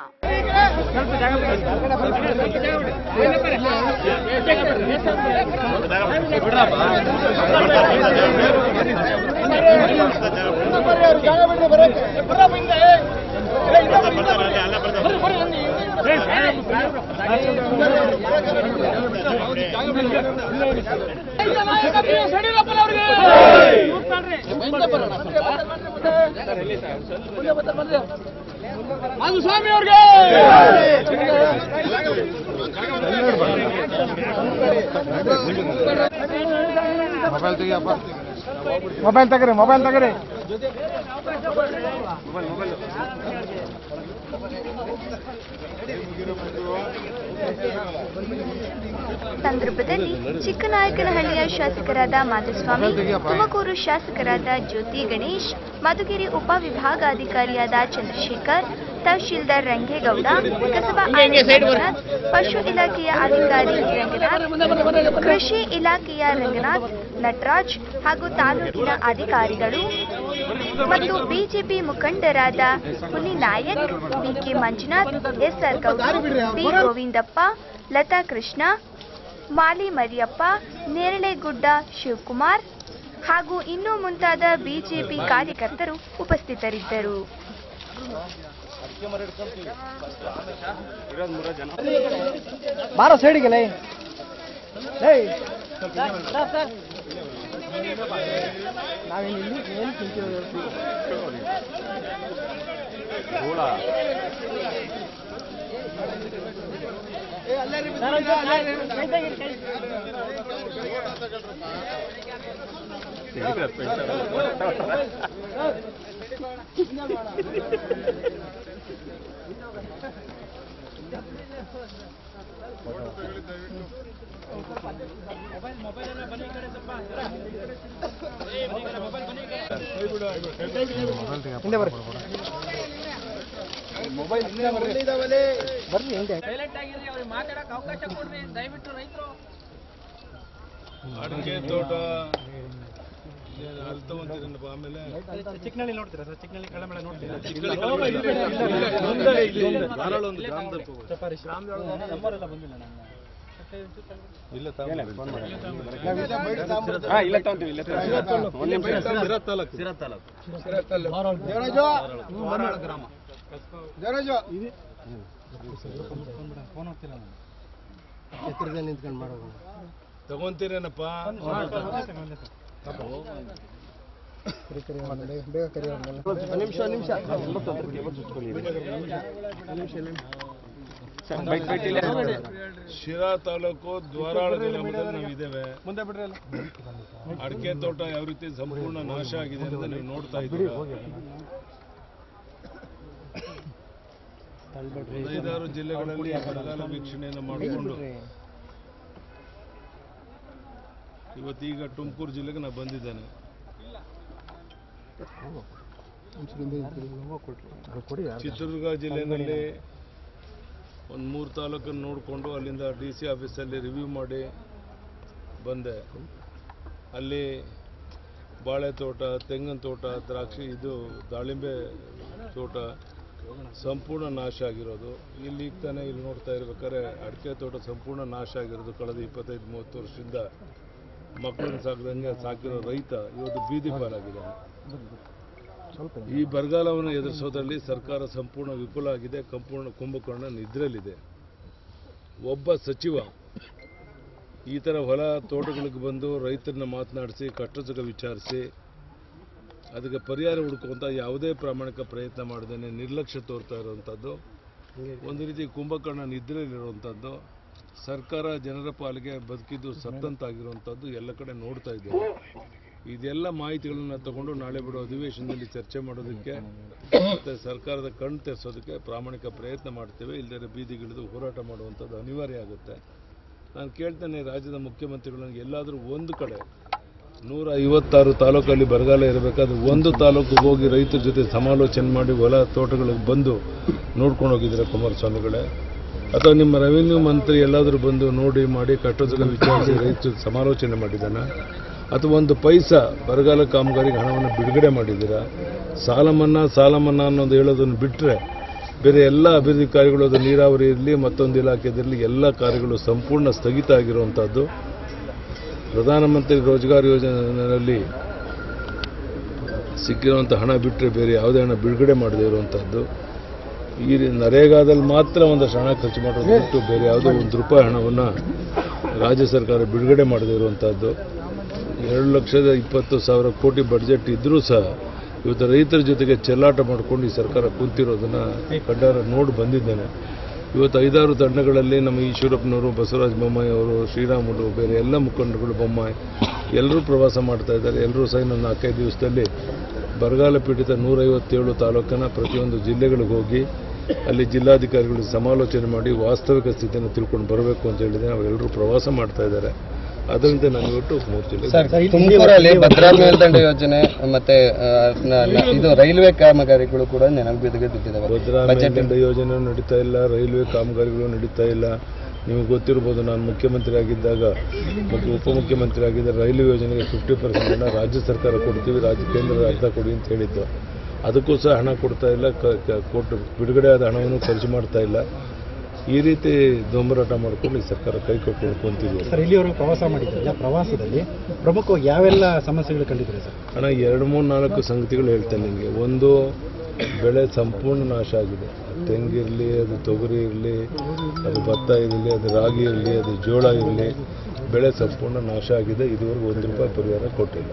ಮಾಧುಸ್ವಾಮಿ ಅವ್ರಿಗೆ ಮೊಬೈಲ್ ತೆಗ್ರಿ ಮೊಬೈಲ್ ತೆಗ್ರಿ ಸಂದರ್ಭದಲ್ಲಿ ಚಿಕ್ಕನಾಯಕನಹಳ್ಳಿಯ ಶಾಸಕರಾದ ಮಾಧುಸ್ವಾಮಿ ತುಮಕೂರು ಶಾಸಕರಾದ ಜ್ಯೋತಿ ಗಣೇಶ್ ಮಧುಗಿರಿ ಉಪವಿಭಾಗಾಧಿಕಾರಿಯಾದ ಚಂದ್ರಶೇಖರ್ ತಹಶೀಲ್ದಾರ್ ರಂಗೇಗೌಡ ಕಸಬಾ ಆಯುಕ್ತ ರಂಗನಾಥ್ ಪಶು ಇಲಾಖೆಯ ಅಧಿಕಾರಿ ರಂಗನಾಥ್ ಕೃಷಿ ಇಲಾಖೆಯ ರಂಗನಾಥ್ ನಟರಾಜ್ ಹಾಗೂ ತಾಲೂಕಿನ ಅಧಿಕಾರಿಗಳು ಮತ್ತು ಬಿಜೆಪಿ ಮುಖಂಡರಾದ Huli Nayak BK Manjunath SR Gowda B Govindappa Latha Krishna Mali Mariyappa Neralegudda Shivakumar ಹಾಗೂ ಇನ್ನೂ ಮುಂತಾದ ಬಿಜೆಪಿ ಕಾರ್ಯಕರ್ತರು ಉಪಸ್ಥಿತರಿದ್ದರು ಬಾರೋ ಸೈಡಿಗೆ ಲೈ ಲೈ ನಾವೇನು ಇಲ್ಲಿ ಏನು ತಿಂತೀವಿ ಹಿಂದೆ ಬರ್ರಿ ಮೊಬೈಲ್ ಬರ್ರಿ ಹಿಂದೆ ಅಡಿಕೆ ತೋಟ ಅಲ್ಲಿ ತಗೊಂತೀರಪ್ಪ ಆಮೇಲೆ ಚಿಕ್ಕನಳ್ಳಿ ನೋಡ್ತೀರಾ ಸರ್ ಚಿಕ್ಕನಳ್ಳಿ ಕಳಮಳ ನೋಡ್ತೀರಾ ಧಾರಾಳ ಒಂದು ಗ್ರಾಮದಲ್ಲಿ ತಗೋ. ನಂಬರೆಲ್ಲ ಬಂದಿಲ್ಲ ನಾನು ಇಲ್ಲ ತಾಂಬ- ಸಿರಾ ತಾಲೂಕು. ದೇವರಾಜು ಗ್ರಾಮ ದೇವರಾಜು ಫೋನ್ ಹೋಗ್ತಿಲ್ಲ ನಾನು ಎತ್ತರದಲ್ಲಿ ನಿಂತ್ಕೊಂಡು ಮಾಡೋದು ತಗೊಂತೀರೇನಪ್ಪ ಬೇಗ ಕರಿ ನಿಮಿಷ ನಿಮಿಷ ಶಿರಾ ತಾಲೂಕು ದ್ವಾರಾಳ ಗ್ರಾಮದಲ್ಲಿ ನಾವು ಇದ್ದೇವೆ ಮುಂದೆ ಬಿಡ್ರಿ ಅಲ್ಲ ಅಡಿಕೆ ತೋಟ ಯಾವ ರೀತಿ ಸಂಪೂರ್ಣ ನಾಶ ಆಗಿದೆ ಅಂತ ನೀವು ನೋಡ್ತಾ ಇದ್ದೀರಾ ಐದಾರು ಜಿಲ್ಲೆಗಳಲ್ಲಿ ಬರಗಾಲ ವೀಕ್ಷಣೆಯನ್ನು ಮಾಡಿಕೊಂಡು ಇವತ್ತೀಗ ತುಮಕೂರು ಜಿಲ್ಲೆಗೆ ನಾನು ಬಂದಿದ್ದೇನೆ ಚಿತ್ರದುರ್ಗ ಜಿಲ್ಲೆಯಲ್ಲಿ ಒಂದು ಮೂರು ತಾಲೂಕನ್ನು ನೋಡಿಕೊಂಡು ಅಲ್ಲಿಂದ ಡಿ ಸಿ ಆಫೀಸಲ್ಲಿ ರಿವ್ಯೂ ಮಾಡಿ ಬಂದೆ ಅಲ್ಲಿ ಬಾಳೆ ತೋಟ ತೆಂಗಿನ ತೋಟ ದ್ರಾಕ್ಷಿ ಇದು ದಾಳಿಂಬೆ ತೋಟ ಸಂಪೂರ್ಣ ನಾಶ ಆಗಿರೋದು ಇಲ್ಲಿ ಈಗ ತಾನೇ ಇಲ್ಲಿ ನೋಡ್ತಾ ಇರ್ಬೇಕಾದ್ರೆ ಅಡಿಕೆ ತೋಟ ಸಂಪೂರ್ಣ ನಾಶ ಆಗಿರೋದು ಕಳೆದ ಇಪ್ಪತ್ತೈದು ಮೂವತ್ತು ವರ್ಷದಿಂದ ಮಕ್ಕಳನ್ನ ಸಾಕಿದಂಗೆ ಸಾಕಿರೋ ರೈತ ಇವತ್ತು ಬೀದಿ ಪಾಲಾಗಿದ್ದಾನೆ ಈ ಬರಗಾಲವನ್ನು ಎದುರಿಸೋದ್ರಲ್ಲಿ ಸರ್ಕಾರ ಸಂಪೂರ್ಣ ವಿಫಲ ಆಗಿದೆ ಸಂಪೂರ್ಣ ಕುಂಭಕರ್ಣ ನಿದ್ರೆಯಲ್ಲಿದೆ ಒಬ್ಬ ಸಚಿವ ಈ ಥರ ಹೊಲ ತೋಟಗಳಿಗೆ ಬಂದು ರೈತರನ್ನ ಮಾತನಾಡಿಸಿ ಕಷ್ಟ ಸುಖ ವಿಚಾರಿಸಿ ಅದಕ್ಕೆ ಪರಿಹಾರ ಹುಡುಕುವಂಥ ಯಾವುದೇ ಪ್ರಾಮಾಣಿಕ ಪ್ರಯತ್ನ ಮಾಡದೇನೆ ನಿರ್ಲಕ್ಷ್ಯ ತೋರ್ತಾ ಇರುವಂಥದ್ದು ಒಂದು ರೀತಿ ಕುಂಭಕರ್ಣ ನಿದ್ರೆಯಲ್ಲಿರುವಂಥದ್ದು ಸರ್ಕಾರ ಜನರ ಪಾಲಿಗೆ ಬದುಕಿದ್ದು ಸತ್ತಂತಾಗಿರುವಂಥದ್ದು ಎಲ್ಲ ಕಡೆ ನೋಡ್ತಾ ಇದ್ದೇವೆ ಇದೆಲ್ಲ ಮಾಹಿತಿಗಳನ್ನ ತಗೊಂಡು ನಾಳೆ ಬಿಡೋ ಅಧಿವೇಶನದಲ್ಲಿ ಚರ್ಚೆ ಮಾಡೋದಕ್ಕೆ ಮತ್ತು ಸರ್ಕಾರದ ಕಣ್ಣು ತೆರೆಸೋದಕ್ಕೆ ಪ್ರಾಮಾಣಿಕ ಪ್ರಯತ್ನ ಮಾಡ್ತೇವೆ ಇಲ್ಲದೇ ಬೀದಿಗಿಳಿದು ಹೋರಾಟ ಮಾಡುವಂಥದ್ದು ಅನಿವಾರ್ಯ ಆಗುತ್ತೆ ನಾನು ಕೇಳ್ತೇನೆ ರಾಜ್ಯದ ಮುಖ್ಯಮಂತ್ರಿಗಳನ್ನ ಎಲ್ಲಾದರೂ ಒಂದು ಕಡೆ ನೂರ ಐವತ್ತಾರು ತಾಲೂಕಲ್ಲಿ ಬರಗಾಲ ಇರಬೇಕಾದ್ರೆ ಒಂದು ತಾಲೂಕಿಗೆ ಹೋಗಿ ರೈತರ ಜೊತೆ ಸಮಾಲೋಚನೆ ಮಾಡಿ ಹೊಲ ತೋಟಗಳಿಗೆ ಬಂದು ನೋಡ್ಕೊಂಡು ಹೋಗಿದ್ದಾರೆ ಕುಮಾರಸ್ವಾಮಿಗಳೇ ಅಥವಾ ನಿಮ್ಮ ರೆವಿನ್ಯೂ ಮಂತ್ರಿ ಎಲ್ಲಾದರೂ ಬಂದು ನೋಡಿ ಮಾಡಿ ಕಟ್ಟೋದಕ್ಕೆ ವಿಚಾರಿಸಿ ರೈತರ ಜೊತೆ ಸಮಾಲೋಚನೆ ಮಾಡಿದ್ದಾನ ಅಥವಾ ಒಂದು ಪೈಸಾ ಬರಗಾಲ ಕಾಮಗಾರಿಗೆ ಹಣವನ್ನು ಬಿಡುಗಡೆ ಮಾಡಿದ್ದೀರಾ ಸಾಲ ಮನ್ನಾ ಸಾಲ ಮನ್ನಾ ಅನ್ನೋದು ಹೇಳೋದನ್ನು ಬಿಟ್ಟರೆ ಬೇರೆ ಎಲ್ಲ ಅಭಿವೃದ್ಧಿ ಕಾರ್ಯಗಳು ಅದು ನೀರಾವರಿ ಇರಲಿ ಮತ್ತೊಂದು ಇಲಾಖೆದಿರಲಿ ಎಲ್ಲ ಕಾರ್ಯಗಳು ಸಂಪೂರ್ಣ ಸ್ಥಗಿತ ಆಗಿರುವಂಥದ್ದು ಪ್ರಧಾನಮಂತ್ರಿ ರೋಜ್ಗಾರ್ ಯೋಜನೆಯಲ್ಲಿ ಸಿಕ್ಕಿರುವಂಥ ಹಣ ಬಿಟ್ಟರೆ ಬೇರೆ ಯಾವುದೇ ಹಣ ಬಿಡುಗಡೆ ಮಾಡದೇ ಇರುವಂಥದ್ದು ಈ ರೀ- ನರೇಗಾದಲ್ಲಿ ಮಾತ್ರ ಒಂದಷ್ಟು ಹಣ ಖರ್ಚು ಮಾಡೋದು ಬಿಟ್ಟು ಬೇರೆ ಯಾವುದೋ ಒಂದು ರೂಪಾಯಿ ಹಣವನ್ನು ರಾಜ್ಯ ಸರ್ಕಾರ ಬಿಡುಗಡೆ ಮಾಡದೇ ಇರುವಂಥದ್ದು ಎರಡು ಲಕ್ಷದ ಇಪ್ಪತ್ತು ಸಾವಿರ ಕೋಟಿ ಬಡ್ಜೆಟ್ ಇದ್ದರೂ ಸಹ ಇವತ್ತು ರೈತರ ಜೊತೆಗೆ ಚೆಲ್ಲಾಟ ಮಾಡಿಕೊಂಡು ಈ ಸರ್ಕಾರ ಕುಂತಿರೋದನ್ನು ಕಡ್ಡಾರ ನೋಡಿ ಬಂದಿದ್ದೇನೆ ಇವತ್ತು ಐದಾರು ತಂಡಗಳಲ್ಲಿ ನಮ್ಮ ಈಶ್ವರಪ್ಪನವರು ಬಸವರಾಜ ಬೊಮ್ಮಾಯಿ ಅವರು ಶ್ರೀರಾಮುಲು ಬೇರೆ ಎಲ್ಲ ಮುಖಂಡರುಗಳು ಬೊಮ್ಮಾಯಿ ಎಲ್ಲರೂ ಪ್ರವಾಸ ಮಾಡ್ತಾ ಇದ್ದಾರೆ ಎಲ್ಲರೂ ಸಹ ಇನ್ನೊಂದು ನಾಲ್ಕೈದು ದಿವಸದಲ್ಲಿ ಬರಗಾಲ ಪೀಡಿತ ನೂರೈವತ್ತೇಳು ತಾಲೂಕಿನ ಪ್ರತಿಯೊಂದು ಜಿಲ್ಲೆಗಳಿಗೆ ಹೋಗಿ ಅಲ್ಲಿ ಜಿಲ್ಲಾಧಿಕಾರಿಗಳು ಸಮಾಲೋಚನೆ ಮಾಡಿ ವಾಸ್ತವಿಕ ಸ್ಥಿತಿಯನ್ನು ತಿಳ್ಕೊಂಡು ಬರಬೇಕು ಅಂತ ಹೇಳಿದ್ರೆ ಅವರೆಲ್ಲರೂ ಪ್ರವಾಸ ಮಾಡ್ತಾ ಇದ್ದಾರೆ ಅದರಿಂದ ನಾನು ಇವತ್ತು ಮೂರು ಜಿಲ್ಲೆ ತುಮಕೂರಲ್ಲಿ ಭದ್ರಾ ಮೇಲ್ದಂಡ ಯೋಜನೆ ಮತ್ತೆ ಆ, ನ- ನ- ಇದು ರೈಲ್ವೆ ಕಾಮಗಾರಿಗಳು ಕೂಡ ನೆನಪಿಗೆ ಬಿದ್ದಿದ್ದಾವೆ ಭದ್ರಾ ಮೇಲ್ದಂಡ ಯೋಜನೆ ನಡೀತಾ ಇಲ್ಲ ರೈಲ್ವೆ ಕಾಮಗಾರಿಗಳು ನಡೀತಾ ಇಲ್ಲ ನಿಮಗೆ ಗೊತ್ತಿರ್ಬೋದು ನಾನು ಮುಖ್ಯಮಂತ್ರಿ ಆಗಿದ್ದಾಗ ಮತ್ತು ಉಪಮುಖ್ಯಮಂತ್ರಿ ಆಗಿದ್ದ ರೈಲ್ವೆ ಯೋಜನೆಗೆ ಫಿಫ್ಟಿ ಪರ್ಸೆಂಟ್ ಹಣ ರಾಜ್ಯ ಸರ್ಕಾರ ಕೊಡ್ತೀವಿ ರಾಜ್ಯ ಕೇಂದ್ರದ ಅರ್ಧ ಕೊಡಿ ಅಂತ ಹೇಳಿದ್ದು ಅದಕ್ಕೂ ಸಹ ಹಣ ಕೊಡ್ತಾ ಇಲ್ಲ ಕ- ಕ- ಕೊಟ್ಟು ಬಿಡುಗಡೆ ಆದ ಹಣವನ್ನು ಖರ್ಚು ಮಾಡ್ತಾ ಇಲ್ಲ ಈ ರೀತಿ ದೊಂಬರಾಟ ಮಾಡ್ಕೊಂಡು ಈ ಸರ್ಕಾರ ಕೈ ಕೊಟ್ಟು ಕುಂತಿದೆ ಸರ್ ಇಲ್ಲಿವರೆಗೂ ಪ್ರವಾಸ ಮಾಡಿದ್ರಲ್ಲ ಪ್ರವಾಸದಲ್ಲಿ ಪ್ರಮುಖವಾಗಿ ಯಾವೆಲ್ಲ ಸಮಸ್ಯೆಗಳು ಕಂಡಿದ್ದೀರಿ ಸರ್ ಹಣ ಎರಡು ಮೂರು ನಾಲ್ಕು ಸಂಗತಿಗಳು ಹೇಳ್ತೇನೆ ನಿಮಗೆ ಒಂದು ಬೆಳೆ ಸಂಪೂರ್ಣ ನಾಶ ಆಗಿದೆ ತೆಂಗಿರಲಿ ಅದು ತೊಗರಿ ಇರಲಿ ಅದು ಭತ್ತ ಇರಲಿ ಅದು ರಾಗಿ ಇರಲಿ ಅದು ಜೋಳ ಇರಲಿ ಬೆಳೆ ಸಂಪೂರ್ಣ ನಾಶ ಆಗಿದೆ ಇದುವರೆಗೂ ಒಂದು ರೂಪಾಯಿ ಪರಿಹಾರ ಕೊಟ್ಟಿಲ್ಲ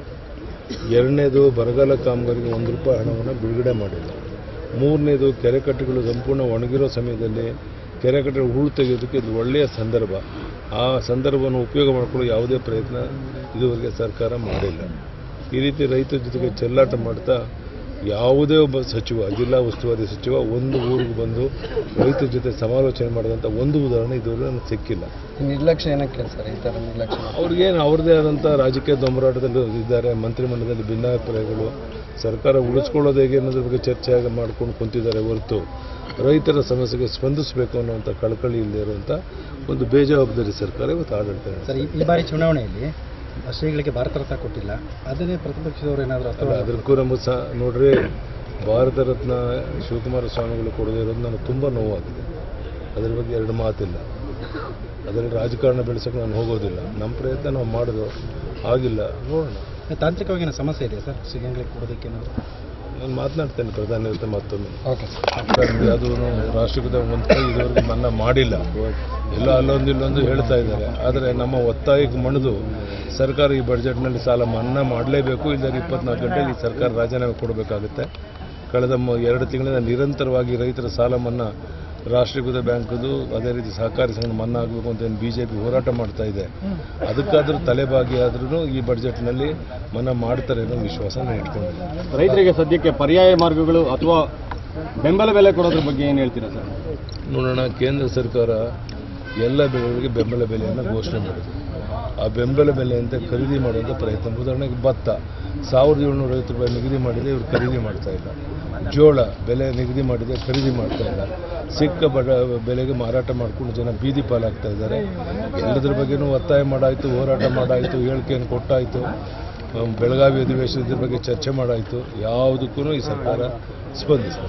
ಎರಡನೇದು ಬರಗಾಲ ಕಾಮಗಾರಿಗೆ ಒಂದು ರೂಪಾಯಿ ಹಣವನ್ನು ಬಿಡುಗಡೆ ಮಾಡಿಲ್ಲ ಮೂರನೇದು ಕೆರೆಕಟ್ಟೆಗಳು ಸಂಪೂರ್ಣ ಒಣಗಿರೋ ಸಮಯದಲ್ಲಿ ಕೆರೆಕಟ್ಟೆ ಹೂಳು ತೆಗೆಯೋದಕ್ಕೆ ಇದು ಒಳ್ಳೆಯ ಸಂದರ್ಭ ಆ ಸಂದರ್ಭವನ್ನು ಉಪಯೋಗ ಮಾಡಿಕೊಳ್ಳೋ ಯಾವುದೇ ಪ್ರಯತ್ನ ಇದುವರೆಗೆ ಸರ್ಕಾರ ಮಾಡಿಲ್ಲ ಈ ರೀತಿ ರೈತರ ಜೊತೆಗೆ ಚೆಲ್ಲಾಟ ಮಾಡ್ತಾ ಯಾವುದೇ ಒಬ್ಬ ಸಚಿವ ಜಿಲ್ಲಾ ಉಸ್ತುವಾರಿ ಸಚಿವ ಒಂದು ಊರಿಗೆ ಬಂದು ರೈತರ ಜೊತೆ ಸಮಾಲೋಚನೆ ಮಾಡಿದಂಥ ಒಂದು ಉದಾಹರಣೆ ಇದುವರೆಗೆ ನನಗೆ ಸಿಕ್ಕಿಲ್ಲ ನಿರ್ಲಕ್ಷ್ಯ ಏನಕ್ಕೆ ಸರ್ ಈ ತರ ನಿರ್ಲಕ್ಷ್ಯ ಅವ್ರಿಗೇನು ಅವ್ರದ್ದೇ ಆದಂಥ ರಾಜಕೀಯ ದೊಂಬರಾಟದಲ್ಲಿ ಇದ್ದಾರೆ ಮಂತ್ರಿಮಂಡಲದಲ್ಲಿ ಭಿನ್ನಾಭಿಪ್ರಾಯಗಳು ಸರ್ಕಾರ ಉಳಿಸ್ಕೊಳ್ಳೋದು ಹೇಗೆ ಅನ್ನೋದ್ರ ಬಗ್ಗೆ ಚರ್ಚೆ ಆಗ ಮಾಡ್ಕೊಂಡು ಕುಂತಿದ್ದಾರೆ ಹೊರತು ರೈತರ ಸಮಸ್ಯೆಗೆ ಸ್ಪಂದಿಸಬೇಕು ಅನ್ನುವಂಥ ಕಳಕಳಿ ಇಲ್ಲದೆ ಇರುವಂಥ ಒಂದು ಬೇಜವಾಬ್ದಾರಿ ಸರ್ಕಾರ ಇವತ್ತು ಆಡಳಿತ ನಡೆಸ್ತಾ ಸರ್ ಈ- ಈ ಬಾರಿ ಚುನಾವಣೆಯಲ್ಲಿ ಶ್ರೀಗಳಿಗೆ ಭಾರತ ರತ್ನ ಕೊಟ್ಟಿಲ್ಲ ಅದನ್ನೇ ಪ್ರತಿಪಕ್ಷದವರು ಏನಾದರೂ ಅಲ್ಲ ಅದಕ್ಕೂ ನಮಗೆ ಸಹ ನೋಡ್ರಿ ಭಾರತ ರತ್ನ ಶಿವಕುಮಾರ ಸ್ವಾಮಿಗಳು ಕೊಡದೇ ಇರೋದು ನನಗೆ ತುಂಬ ನೋವಾಗಿದೆ ಅದ್ರ ಬಗ್ಗೆ ಎರಡು ಮಾತಿಲ್ಲ ಅದರಲ್ಲಿ ರಾಜಕಾರಣ ಬೆಳೆಸೋಕೆ ನಾನು ಹೋಗೋದಿಲ್ಲ ನಮ್ಮ ಪ್ರಯತ್ನ ನಾವು ಮಾಡೋದು ಆಗಿಲ್ಲ ನೋಡೋಣ ತಾಂತ್ರಿಕವಾಗಿ ಏನೋ ಸಮಸ್ಯೆ ಇದೆ ಸರ್ ಶ್ರೀಗಳಿಗೆ ಕೊಡೋದಕ್ಕೆ ಏನಾದ್ರು ನಾನು ಮಾತನಾಡ್ತೇನೆ ಪ್ರಧಾನಿ ಜೊತೆ ಮತ್ತೊಮ್ಮೆ ಓಕೆ ಸರ್ ಅದು ರಾಷ್ಟ್ರೀಕೃತ ಒಂದು ಕೈ ಇದುವರೆಗೂ ಮನ್ನಾ ಮಾಡಿಲ್ಲ ಎಲ್ಲ ಅಲ್ಲೊಂದು ಇಲ್ಲೊಂದು ಹೇಳ್ತಾ ಇದ್ದಾರೆ ಆದರೆ ನಮ್ಮ ಒತ್ತಾಯಕ್ಕೆ ಮಣಿದು ಸರ್ಕಾರ ಈ ಬಡ್ಜೆಟ್ನಲ್ಲಿ ಸಾಲ ಮನ್ನಾ ಮಾಡಲೇಬೇಕು ಇಲ್ಲದ್ರೆ ಇಪ್ಪತ್ನಾಲ್ಕು ಗಂಟೆಗೆ ಈ ಸರ್ಕಾರ ರಾಜೀನಾಮೆ ಕೊಡಬೇಕಾಗುತ್ತೆ ಕಳೆದ ಮ- ಎರಡು ತಿಂಗಳಿಂದ ನಿರಂತರವಾಗಿ ರೈತರ ಸಾಲ ಮನ್ನಾ ರಾಷ್ಟ್ರೀಕೃತ ಬ್ಯಾಂಕದು ಅದೇ ರೀತಿ ಸಹಕಾರಿ ಸಂಘ ಮನ್ನಾ ಆಗಬೇಕು ಅಂತ ಏನು ಬಿ ಜೆ ಪಿ ಹೋರಾಟ ಮಾಡ್ತಾ ಇದೆ ಅದಕ್ಕಾದರೂ ತಲೆಬಾಗಿ ಆದ್ರೂ ಈ ಬಡ್ಜೆಟ್ನಲ್ಲಿ ಮನ್ನಾ ಮಾಡ್ತಾರೆ ಅನ್ನೋ ವಿಶ್ವಾಸ ನಾನು ಇಟ್ಕೊಂಡಿದ್ದೀನಿ ರೈತರಿಗೆ ಸದ್ಯಕ್ಕೆ ಪರ್ಯಾಯ ಮಾರ್ಗಗಳು ಅಥವಾ ಬೆಂಬಲ ಬೆಲೆ ಕೊಡೋದ್ರ ಬಗ್ಗೆ ಏನು ಹೇಳ್ತೀರಾ ಸರ್ ನೋಡೋಣ ಕೇಂದ್ರ ಸರ್ಕಾರ ಎಲ್ಲ ಬೆಳೆಗಳಿಗೆ ಬೆಂಬಲ ಬೆಲೆಯನ್ನು ಘೋಷಣೆ ಮಾಡಿದೆ ಆ ಬೆಂಬಲ ಬೆಲೆಯಂತೆ ಖರೀದಿ ಮಾಡುವಂಥ ಪ್ರಯತ್ನ ಉದಾಹರಣೆಗೆ ಭತ್ತ ಸಾವಿರದ ಏಳ್ನೂರ ಐವತ್ತು ರೂಪಾಯಿ ನಿಗದಿ ಮಾಡಿದೆ ಇವರು ಖರೀದಿ ಮಾಡ್ತಾ ಇಲ್ಲ ಜೋಳ ಬೆಲೆ ನಿಗದಿ ಮಾಡಿದೆ ಖರೀದಿ ಮಾಡ್ತಾ ಇಲ್ಲ ಸಿಕ್ಕ ಬಡ ಬೆಲೆಗೆ ಮಾರಾಟ ಮಾಡಿಕೊಂಡು ಜನ ಬೀದಿ ಪಾಲಾಗ್ತಾ ಇದ್ದಾರೆ ಎಲ್ಲದ್ರ ಬಗ್ಗೆನೂ ಒತ್ತಾಯ ಮಾಡಾಯಿತು ಹೋರಾಟ ಮಾಡಾಯಿತು ಹೇಳಿಕೆಯನ್ನು ಕೊಟ್ಟಾಯಿತು ಅಹ್, ಬೆಳಗಾವಿ ಅಧಿವೇಶನ ಇದ್ರ ಬಗ್ಗೆ ಚರ್ಚೆ ಮಾಡಾಯಿತು ಯಾವುದಕ್ಕೂ ಈ ಸರ್ಕಾರ ಸ್ಪಂದಿಸಿದೆ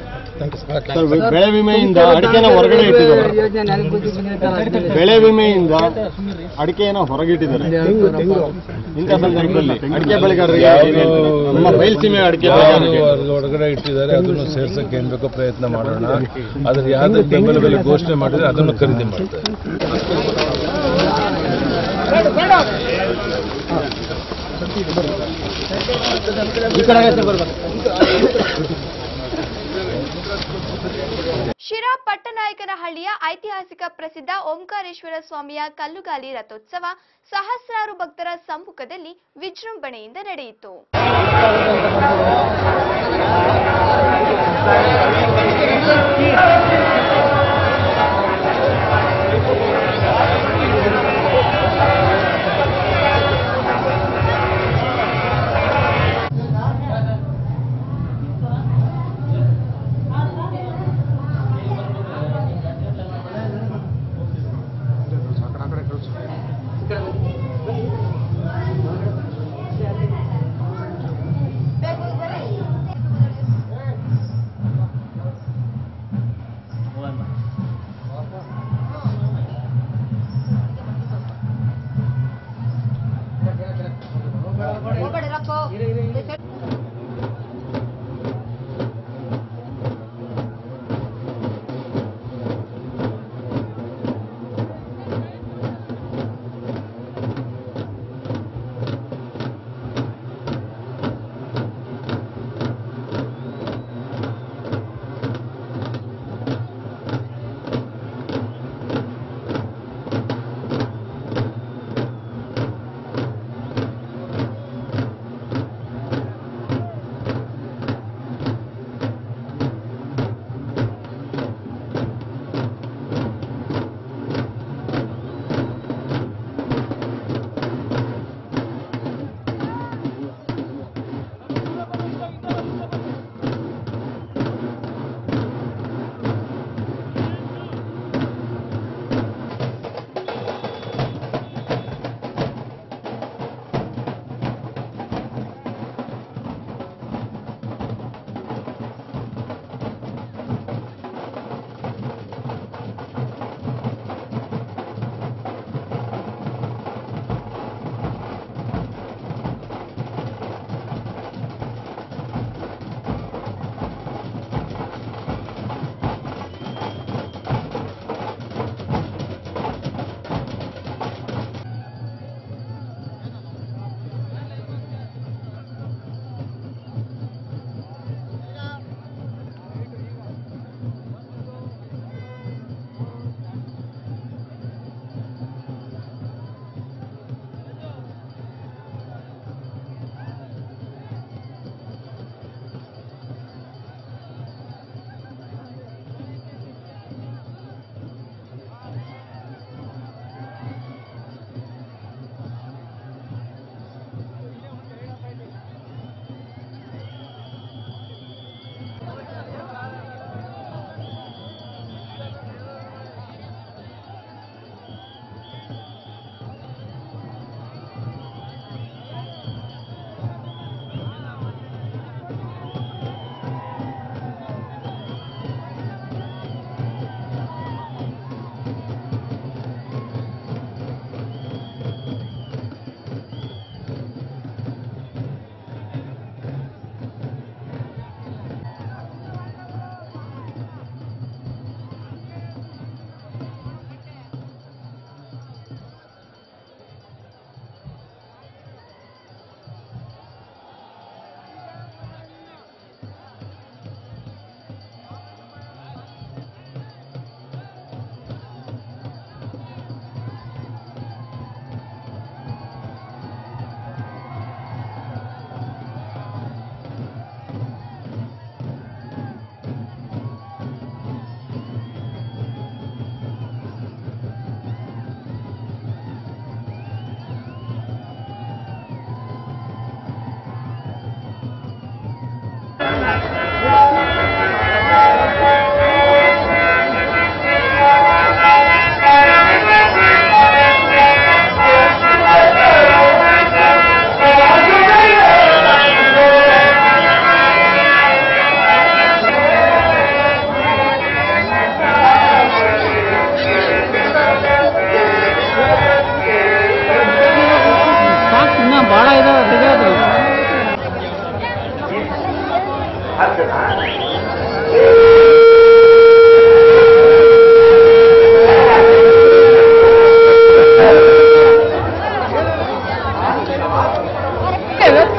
ಸರ್ ಬೆಳೆ ವಿಮೆಯಿಂದ ಅಡಿಕೆನ ಹೊರಗಡೆ ಇಟ್ಟಿದ್ದಾರೆ ಬೆಳೆ ವಿಮೆಯಿಂದ ಅಡಿಕೆನ ಹೊರಗಿಟ್ಟಿದ್ದಾರೆ ಇಂಥ ಸಂದರ್ಭದಲ್ಲಿ ಅಡಿಕೆ ಬೆಳೆಗಾರರಿಗೆ ನಮ್ಮ ಬಯಲುಸೀಮೆ ಅಡಿಕೆ ಬೆಳೆಗಾರರಿಗೆ ಯಾವ್ದು ಹೊರಗಡೆ ಇಟ್ಟಿದ್ದಾರೆ ಅದನ್ನು ಸೇರ್ಸಕ್ಕೆ ಏನ್ ಬೇಕೋ ಪ್ರಯತ್ನ ಮಾಡೋಣ ಆದ್ರೆ ಯಾವ್ದು ಬೆಂಬಲ ಬೆಲೆ ಘೋಷಣೆ ಮಾಡಿದ್ರೆ ಅದನ್ನು ಖರೀದಿ ಮಾಡ್ತಾರೆ ಈ ಕಡೆ ಆಗೈತೆ ಬರ್ಬೇಕು ಶಿರಾ ಪಟ್ಟನಾಯಕನಹಳ್ಳಿಯ ಐತಿಹಾಸಿಕ ಪ್ರಸಿದ್ಧ ಓಂಕಾರೇಶ್ವರ ಸ್ವಾಮಿಯ ಕಲ್ಲುಗಾಲಿ ರಥೋತ್ಸವ ಸಹಸ್ರಾರು ಭಕ್ತರ ಸಮ್ಮುಖದಲ್ಲಿ ವಿಜೃಂಭಣೆಯಿಂದ ನಡೆಯಿತು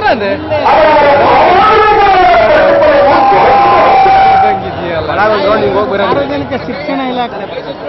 ಸಾರ್ವಜನಿಕ ಶಿಕ್ಷಣ ಇಲಾಖೆ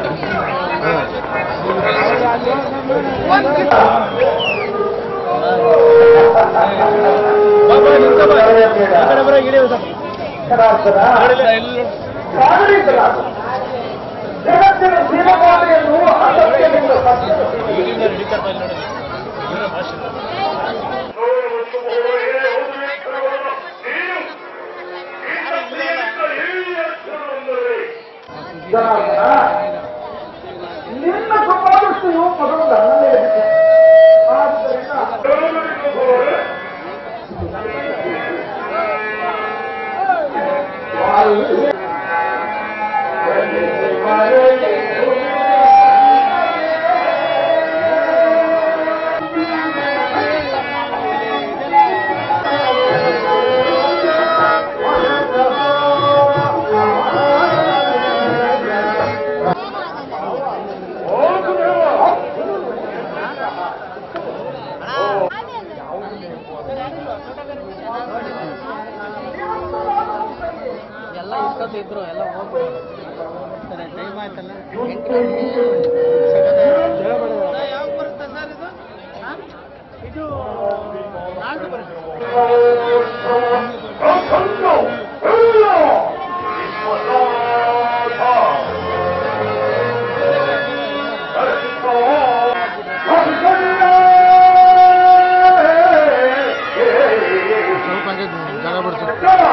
ಎಲ್ಲ ಇಷ್ಟೊತ್ತಿದ್ರು ಎಲ್ಲ ಹೋಗ್ಬೋದು ಟೈಮ್ ಆಯ್ತಲ್ಲ ಯಾವಾಗ ಬರುತ್ತೆ ಸರ್ ಇದು ಹಾ? ಇದು ನಾಲ್ಕು ಬರುತ್ತೆ ಸ್ವಲ್ಪ ಹಂಗೆ ಜಾಗ ಬಿಡ್ತಾರೆ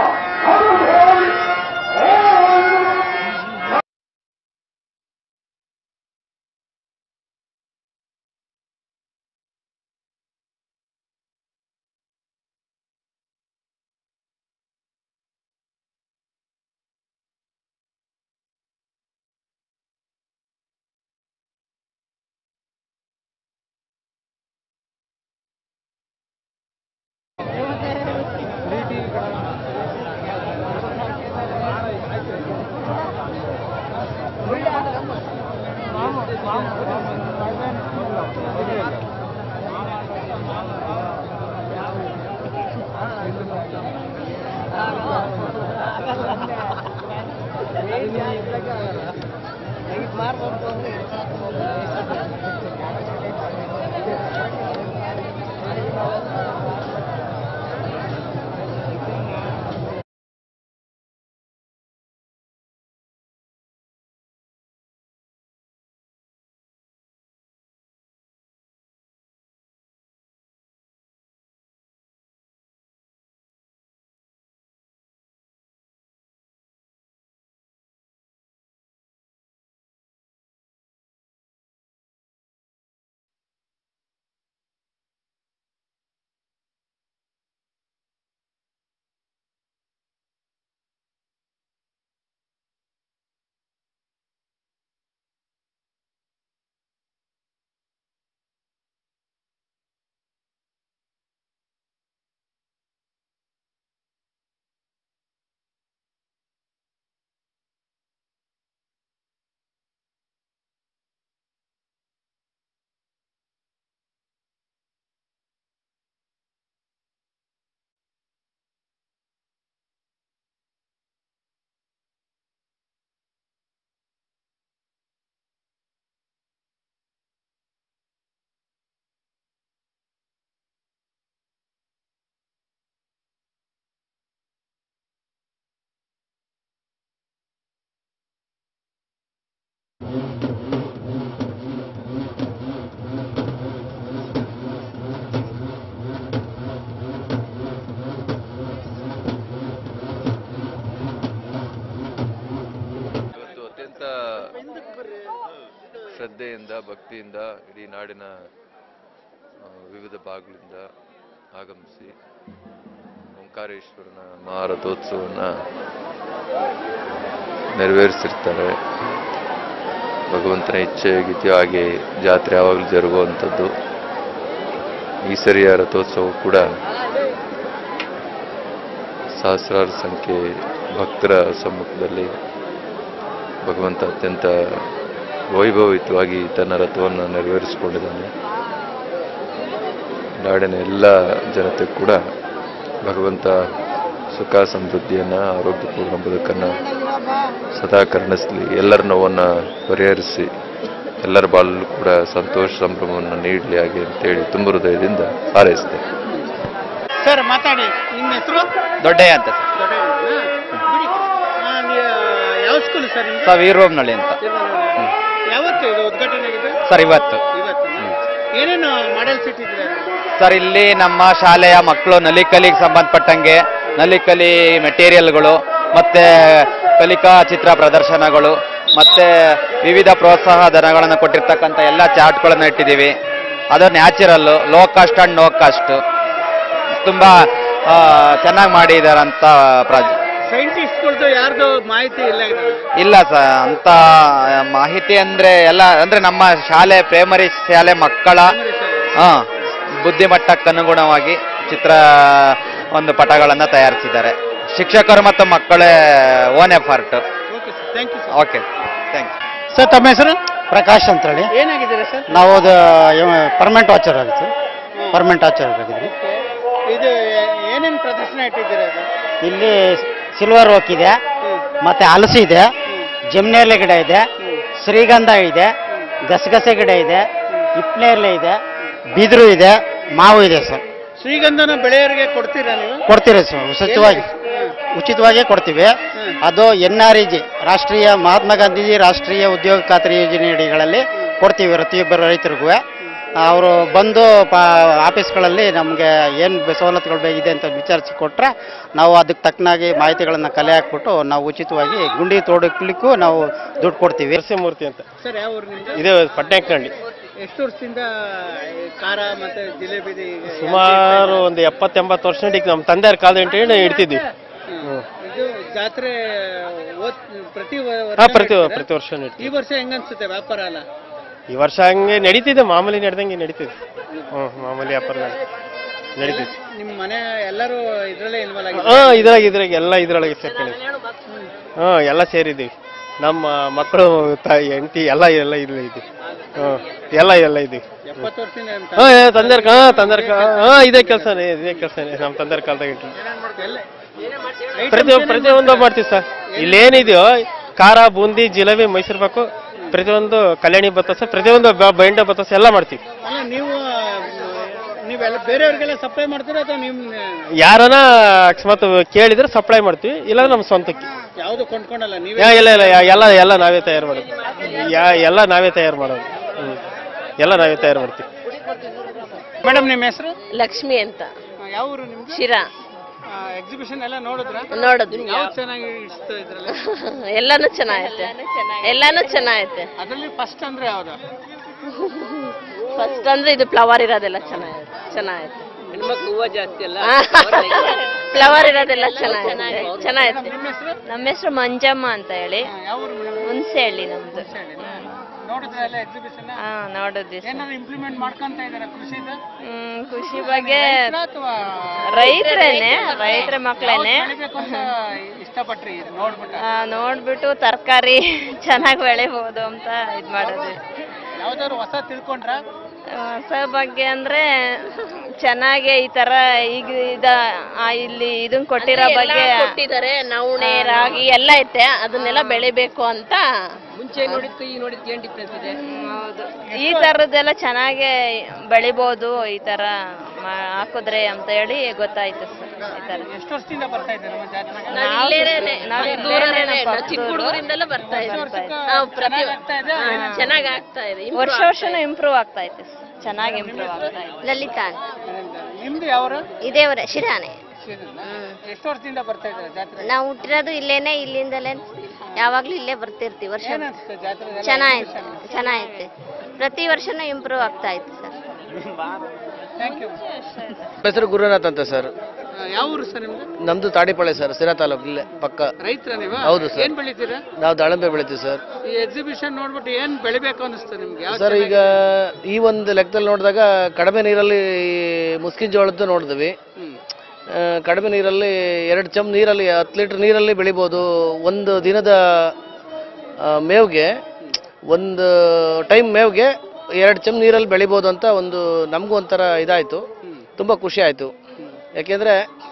ಇವತ್ತು ಅತ್ಯಂತ ಶ್ರದ್ಧೆಯಿಂದ ಭಕ್ತಿಯಿಂದ ಇಡೀ ನಾಡಿನ ಆ, ವಿವಿಧ ಭಾಗಗಳಿಂದ ಆಗಮಿಸಿ ಓಂಕಾರೇಶ್ವರನ ಮಹಾರಥೋತ್ಸವವನ್ನು ನೆರವೇರಿಸಿರ್ತಾರೆ ಭಗವಂತನ ಇಚ್ಛೆ ಗೀತೆ ಹಾಗೆ ಜಾತ್ರೆ ಯಾವಾಗಲೂ ಜರುಗುವಂಥದ್ದು ಈ ಸರಿಯ ರಥೋತ್ಸವ ಕೂಡ ಸಹಸ್ರಾರು ಸಂಖ್ಯೆ ಭಕ್ತರ ಸಮ್ಮುಖದಲ್ಲಿ ಭಗವಂತ ಅತ್ಯಂತ ವೈಭವಿತವಾಗಿ ತನ್ನ ರಥವನ್ನು ನೆರವೇರಿಸಿಕೊಂಡಿದ್ದಾನೆ ನಾಡಿನ ಎಲ್ಲ ಜನತೆ ಕೂಡ ಭಗವಂತ ಸುಖ ಸಮೃದ್ಧಿಯನ್ನು ಆರೋಗ್ಯಪೂರ್ಣ ಬದುಕನ್ನು ಸದಾ ಕರುಣಿಸಲಿ ಎಲ್ಲರ ನೋವನ್ನು ಪರಿಹರಿಸಿ ಎಲ್ಲರ ಬಾಳಲ್ಲೂ ಕೂಡ ಸಂತೋಷ ಸಂಭ್ರಮವನ್ನು ನೀಡಲಿ ಹಾಗೆ ಅಂತೇಳಿ ತುಂಬ ಹೃದಯದಿಂದ ಹಾರೈಸಿದೆ ಸರ್ ಮಾತಾಡಿ ನಿಮ್ಮ ಹೆಸರು ದೊಡ್ಡಯ್ಯ ಅಂತ ಯಾವ ಸ್ಕೂಲ್ ಸರ್ ನಿಮ್ದು? ಸರ್ ವೀರಭವನಹಳ್ಳಿ ಅಂತ ಯಾವತ್ತು ಇದು ಉದ್ಘಾಟನೆ ಆಗಿದೆ ಸರ್ ಇವತ್ತು ಇವತ್ತು ಏನೇನು ಮಾಡೆಲ್ಸ್ ಇಟ್ಟಿದ್ದೀರಾ ಸರ್ ಇಲ್ಲಿ ನಮ್ಮ ಶಾಲೆಯ ಮಕ್ಕಳು ನಲಿಕಲಿಗೆ ಸಂಬಂಧಪಟ್ಟಂಗೆ ನಲಿಕಲಿ ಮೆಟೀರಿಯಲ್ಗಳು ಮತ್ತೆ ಕಲಿಕಾ ಚಿತ್ರ ಪ್ರದರ್ಶನಗಳು ಮತ್ತೆ ವಿವಿಧ ಪ್ರೋತ್ಸಾಹ ಧನಗಳನ್ನು ಕೊಟ್ಟಿರ್ತಕ್ಕಂಥ ಎಲ್ಲ ಚಾರ್ಟ್ಗಳನ್ನು ಇಟ್ಟಿದ್ದೀವಿ ಅದು naturally low cost and no cost ತುಂಬ ಚೆನ್ನಾಗಿ ಮಾಡಿದಾರಂತ ಪ್ರಾಜ್ ಸೈಂಟಿಸ್ಟ್ಗಳ್ದು ಯಾರ್ದು ಮಾಹಿತಿ ಇಲ್ಲ ಇದು. ಇಲ್ಲ ಸರ್ ಅಂತ ಮಾಹಿತಿ ಅಂದ್ರೆ ಎಲ್ಲ ಅಂದ್ರೆ ನಮ್ಮ ಶಾಲೆ ಪ್ರೈಮರಿ ಶಾಲೆ ಮಕ್ಕಳ ಹಾ ಬುದ್ಧಿಮಟ್ಟಕ್ಕೆ ಅನುಗುಣವಾಗಿ ಚಿತ್ರ ಒಂದು ಪಟಗಳನ್ನ ತಯಾರಿಸಿದ್ದಾರೆ ಶಿಕ್ಷಕರು ಮತ್ತು ಮಕ್ಕಳೇ own effort okay sir thank you sir okay thank you sir ತಮ್ಮ ಹೆಸರು ಪ್ರಕಾಶ್ ಅಂತ ಹೇಳಿ ಏನಾಗಿದ್ದೀರಾ ಸರ್ ನಾವು ಅದು ಪರ್ಮನೆಂಟ್ ವಾಚರ್ ಆಗಿತ್ತು ಪರ್ಮನೆಂಟ್ ವಾಚರ್ ಆಗಿದ್ವಿ ಇದು ಏನೇನು ಪ್ರದರ್ಶನ ಇಟ್ಟಿದ್ದೀರಾ ಇದು ಇಲ್ಲಿ ಸಿಲ್ವರ್ ಓಕ್ ಇದೆ ಮತ್ತೆ ಹಲಸು ಇದೆ ಜಮ್ನೇಲೆ ಗಿಡ ಇದೆ ಶ್ರೀಗಂಧ ಇದೆ ಗಸಗಸೆ ಗಿಡ ಇದೆ ಹಿಪ್ನೇಲೆ ಇದೆ ಬಿದಿರು ಇದೆ ಮಾವು ಇದೆ ಸರ್ ಶ್ರೀಗಂಧನ ಬೆಳೆಯೋರಿಗೆ ಕೊಡ್ತೀರಾ ನೀವು ಕೊಡ್ತೀವಿ ಸರ್ ಉಚಿತವಾಗಿ ಉಚಿತವಾಗೇ ಕೊಡ್ತೀವಿ ಅದು ಎನ್ ಆರ್ ಇ ಜಿ ರಾಷ್ಟ್ರೀಯ ಮಹಾತ್ಮ ಗಾಂಧೀಜಿ ರಾಷ್ಟ್ರೀಯ ಉದ್ಯೋಗ ಖಾತ್ರಿ ಯೋಜನೆ ಅಡಿಗಳಲ್ಲಿ ಕೊಡ್ತೀವಿ ಪ್ರತಿಯೊಬ್ಬರ ರೈತರಿಗೂ ಅವರು ಬಂದು ಪ ಆಫೀಸ್ಗಳಲ್ಲಿ ನಮಗೆ ಏನು ಸವಲತ್ತುಗಳು ಬೇಕಿದೆ ಅಂತ ವಿಚಾರಿಸಿ ಕೊಟ್ಟರೆ ನಾವು ಅದಕ್ಕೆ ತಕ್ಕನಾಗಿ ಮಾಹಿತಿಗಳನ್ನು ಕಲೆ ಹಾಕ್ಬಿಟ್ಟು ನಾವು ಉಚಿತವಾಗಿ ಗುಂಡಿ ತೋಡಕ್ಲಿಕ್ಕೂ ನಾವು ದುಡ್ಡು ಕೊಡ್ತೀವಿ ನರಸಿಂಹಮೂರ್ತಿ ಅಂತ ಸರ್ ಯಾವ ಊರು ನಿಮ್ದು ಇದು ಪಟ್ನಾಯಕನಹಳ್ಳಿ ಎಷ್ಟು ವರ್ಷದಿಂದ ಈ ಖಾರ ಮತ್ತೆ ಜಿಲೇಬಿ ಈಗ ಸುಮಾರು ಒಂದು ಎಪ್ಪತ್ತೆಂಬತ್ತು ವರ್ಷ ನಡೀಕ್ ನಮ್ಮ ತಂದೆಯವ್ರ ಕಾಲದ ಇಟ್ಟು ಇಡ್ತಿದ್ವಿ ಹ್ಮ್. ಇದು ಜಾತ್ರೆ ಓದ್ ಪ್ರತಿ ವ- ವರ್ಷ ಹಾ ಪ್ರತಿ ನಡೀತದಾ? ಪ್ರತಿ ವರ್ಷ ನಡೀತೀವಿ ಈ ವರ್ಷ ಹೆಂಗನ್ಸುತ್ತೆ ವ್ಯಾಪಾರ ಅಲ್ಲ ಈ ವರ್ಷ ಹಂಗೆ ನಡೀತಿದೆ ಮಾಮೂಲಿ ನಡೆದಂಗೆ ನಡೀತಿದೆ ಹ್ಮ್ ಮಾಮೂಲಿ ವ್ಯಾಪಾರ ನಡೀತಿದೆ ನಿಮ್ಮ ಮನೆ ಎಲ್ಲರೂ ಇದ್ರಲ್ಲೇ ಇನ್ವಾಲ್ವ್ ಹಾ ಆಗಿದ್ದಾರೆ ಇದ್ರಾಗ ಇದ್ರಾಗ ಎಲ್ಲ ಇದ್ರೊಳಗೆ ಸೇರ್ಕೊಂಡಿದ್ವಿ ಹಾ ಎಲ್ಲ ಸೇರಿದ್ದೀವಿ ನಮ್ಮ ಮಕ್ಕಳು ತಾಯಿ ಹೆಂಡತಿ ಎಲ್ಲ ಎಲ್ಲ ಇಲ್ಲ ಇದ್ದೀವಿ ಹ್ಮ್ ಎಲ್ಲ ಎಲ್ಲ ಇದ್ದೀವಿ ಎಪ್ಪತ್ತು ವರ್ಷದಿಂದ ಅಂತ ಹಾ ತಂದೆರ್ ಹಾ ತಂದೆರ್ ಹಾ ಇದೇ ಕೆಲಸನೇ ಇದೇ ಕೆಲಸನೇ ನಮ್ಮ ತಂದೆರ್ ಕಾಲದಾಗ ಇಟ್ಟು ಎಲ್ಲ ಪ್ರತಿ ಪ್ರತಿಯೊಂದು ಮಾಡ್ತೀವಿ ಸರ್ ಇಲ್ಲೇನಿದೆಯೋ ಖಾರ ಬೂಂದಿ ಜಿಲೇಬಿ ಮೈಸೂರು ಪಾಕು ಪ್ರತಿಯೊಂದು ಕಲ್ಯಾಣಿ ಬತ್ತಾಸ ಪ್ರತಿಯೊಂದು ಬ- ಬೈಂಡ ಬತ್ತಾಸ ಎಲ್ಲ ಮಾಡ್ತೀವಿ ಅಲ್ಲ ನೀವು ನೀವೆಲ್ಲ ಬೇರೆಯವ್ರಿಗೆಲ್ಲ ಸಪ್ಲೈ ಮಾಡ್ತೀರಾ ಅಥವಾ ನಿಮ್ ಯಾರನ ಅಕಸ್ಮಾತ್ ಕೇಳಿದ್ರೆ ಸಪ್ಲೈ ಮಾಡ್ತೀವಿ ಇಲ್ಲ ನಮ್ಮ ಸ್ವಂತಕ್ಕೆ ಯಾವುದು ಕೊಂಡ್ಕೊಂಡಲ್ಲ ನೀವೇ ಯಾ ಇಲ್ಲ ಇಲ್ಲ ಯಾ- ಎಲ್ಲ ಎಲ್ಲ ನಾವೇ ತಯಾರು ಮಾಡೋದು ಯಾ ಎಲ್ಲ ನಾವೇ ತಯಾರು ಮಾಡೋದು ಹ್ಮ್ ಎಲ್ಲ ನಾವೇ ತಯಾರು ಮಾಡ್ತೀವಿ ಮೇಡಮ್ ನಿಮ್ಮ ಹೆಸರು ಲಕ್ಷ್ಮಿ ಅಂತ ಯಾವ ಊರು ನಿಮ್ದು ಶಿರಾ ಎಕ್ಸಿಬಿಷನ್ ಎಲ್ಲ ನೋಡಿದ್ರ ನೋಡಿದ್ವಿ. ಯಾವ್ದು ಚೆನ್ನಾಗಿ ಇಷ್ಟ ಇದ್ರಲ್ಲಿ ಎಲ್ಲಾನು ಚೆನ್ನಾಗೈತೆ ಎಲ್ಲಾನು ಚೆನ್ನಾಗೈತೆ ಅದರಲ್ಲಿ ಫಸ್ಟ್ ಅಂದ್ರೆ ಯಾವ್ದು ಫಸ್ಟ್ ಅಂದ್ರೆ ಇದು ಫ್ಲವರ್ ಇರೋದೆಲ್ಲ ಚೆನ್ನಾಗೈತೆ ಚೆನ್ನಾಗೈತೆ ಹೆಣ್ಮಕ್ಳು ಹೂವು ಜಾಸ್ತಿ ಅಲ್ಲ ಫ್ಲವರ್ ಇರೋದೆಲ್ಲ ಚೆನ್ನಾಗೈತೆ ಚೆನ್ನಾಗೈತೆ ನಿಮ್ಮ ಹೆಸರು ನಮ್ಮ ಹೆಸರು ಮಂಜಮ್ಮ ಅಂತ ಹೇಳಿ ಯಾವ ಊರು ಮೇಡಮ್ ಹುಣಸೆ ಹಳ್ಳಿ ನಮ್ದು ನೋಡಿದ್ರ ಎಲ್ಲ ಎಕ್ಸಿಬಿಷನ್ ಹಾ ನೋಡಿದ್ವಿ ಸರ್. ಏನಾದ್ರು ಇಂಪ್ಲಿಮೆಂಟ್ ಮಾಡ್ಕೊಂತ ಇದಾರೆ ಕೃಷಿದ ಹ್ಮ್ ಖುಷಿ ಬಗ್ಗೆ ಅಥವಾ ರೈತರೇನೆ ರೈತರ ಮಕ್ಕಳೇನೆ ಬೆಳಿಬೇಕು ಅಂತ ಇಷ್ಟಪಟ್ರಿ ಇದು ನೋಡ್ಬಿಟ್ಟು ಆ, ನೋಡ್ಬಿಟ್ಟು ತರಕಾರಿ ಚೆನ್ನಾಗಿ ಬೆಳಿಬೋದು ಅಂತ ಇದ್ ಮಾಡೋದು ಯಾವ್ದಾದ್ರು ಹೊಸ ತಿಳ್ಕೊಂಡ್ರ ಹೊಸ ಬಗ್ಗೆ ಅಂದ್ರೆ ಚೆನ್ನಾಗಿ ಈ ತರ ಈಗ ಇದ ಆ, ಇಲ್ಲಿ ಇದನ್ ಕೊಟ್ಟಿರೋ ಬಗ್ಗೆ ಕೊಟ್ಟಿದ್ದಾರೆ ನವಣೆ ರಾಗಿ ಎಲ್ಲ ಐತೆ ಅದನ್ನೆಲ್ಲ ಬೆಳಿಬೇಕು ಅಂತ ಮುಂಚೆ ನೋಡಿದ್ದು ಈ ನೋಡಿದ್ದು ಏನ್ ಡಿಫ್ರೆನ್ಸ್ ಇದೆ ಹೌದು ಈ ತರದ್ದೆಲ್ಲ ಚೆನ್ನಾಗಿ ಬೆಳಿಬೋದು ಈ ತರ ಮಾ- ಹಾಕಿದ್ರೆ ಅಂತ ಹೇಳಿ ಗೊತ್ತಾಯ್ತು ಸರ್ ಈ ತರ ಎಷ್ಟು ವರ್ಷದಿಂದ ಬರ್ತಾ ಇದ್ದಾರೆ ನಮ್ಮ ಜಾತ್ರೆಗೆ ನಾವು ಇಲ್ಲೇನೆ, ನಾವು ನಮ್ಮ ಇಲ್ಲೇನೆ ದೂರನೇ, ನಮ್ಮ ನಾವು ಚಿಕ್ಕ ಪಕ್ಕದೂರು. ಹುಡುಗರಿಂದೆಲ್ಲ ಬರ್ತಾ ಇದ್ದೀವಿ. ಬರ್ತಾ ಹಾ, ಪ್ರತಿ ಆಗ್ತಾ ಇದೆ ಹಾ. ಚೆನ್ನಾಗಿ ಆಗ್ತಾ ಇದೆ improve ವರ್ಷ ಆಗ್ತಾ ವರ್ಷನೂ ಇಂಪ್ರೂವ್ ಆಗ್ತಾ ಐತೆ ಚೆನ್ನಾಗಿ ಇಂಪ್ರೂವ್ ಆಗ್ತಾ ಇದೆ ಲಲಿತಾ ನಿಮ್ದು ಯಾವ ಇದೇವರ ಶಿರಾನೆ ಎಷ್ಟು ವರ್ಷದಿಂದ ಬರ್ತಾ ಇದ್ದಾರೆ ಜಾತ್ರೆ ನಾವು ಹುಟ್ಟಿರೋದು ಇಲ್ಲೇನೆ ಇಲ್ಲಿಂದಲೇ ಯಾವಾಗ್ಲೂ ಇಲ್ಲೇ ಬರ್ತಿರ್ತೀವಿ ವರ್ಷ ಏನಿಸುತ್ತೆ ಜಾತ್ರೆ ಚೆನ್ನಾಗೈತೆ ಚೆನ್ನಾಗೈತೆ ಪ್ರತಿ ವರ್ಷನೂ ಇಂಪ್ರೂವ್ ಆಗ್ತಾ ಇತ್ತು ಸರ್ ಥ್ಯಾಂಕ್ ಯು ಹೆಸರು ಗುರುನಾಥ್ ಅಂತ ಸರ್ ಯಾವ ಊರು ಸರ್ ನಿಮ್ದು ನಮ್ದು ತಾಡಿಪಾಳೆ ಸರ್ ಸಿರಾ ತಾಲೂಕು ಇಲ್ಲೇ ಪಕ್ಕ ರೈತರ ನೀವು ಹೌದು ಸರ್. ಏನ್ ಬೆಳಿತೀರಾ ನಾವು ದಾಳಂಬೆ ಬೆಳಿತೀವಿ ಸರ್ ಈ ಎಕ್ಸಿಬಿಷನ್ ನೋಡ್ಬಿಟ್ಟು ಏನ್ ಬೆಳಿಬೇಕು ಅನಿಸ್ತು ನಿಮ್ಗೆ ಯಾವ ಸರ್ ಈಗ ಈ ಒಂದು ಲೆಕ್ಕದಲ್ಲಿ ನೋಡಿದಾಗ ಕಡಿಮೆ ನೀರಲ್ಲಿ ಮುಸ್ಕಿನ ಜೋಳದ್ದು ನೋಡಿದ್ವಿ ಆ, ಕಡಿಮೆ ನೀರಲ್ಲಿ ಎರಡು ಚಮ್ ನೀರಲ್ಲಿ ಹತ್ತು ಲೀಟ್ರ್ ನೀರಲ್ಲಿ ಬೆಳಿಬೋದು ಒಂದು ದಿನದ ಆ, ಮೇವ್ಗೆ ಒಂದು ಟೈಮ್ ಮೇವ್ಗೆ ಎರಡು ಚಮ್ ನೀರಲ್ಲಿ ಬೆಳಿಬೋದು ಅಂತ ಒಂದು ನಮಗೂ ಒಂಥರ ಇದಾಯಿತು ತುಂಬ ಖುಷಿ ಆಯಿತು ಯಾಕೆಂದರೆ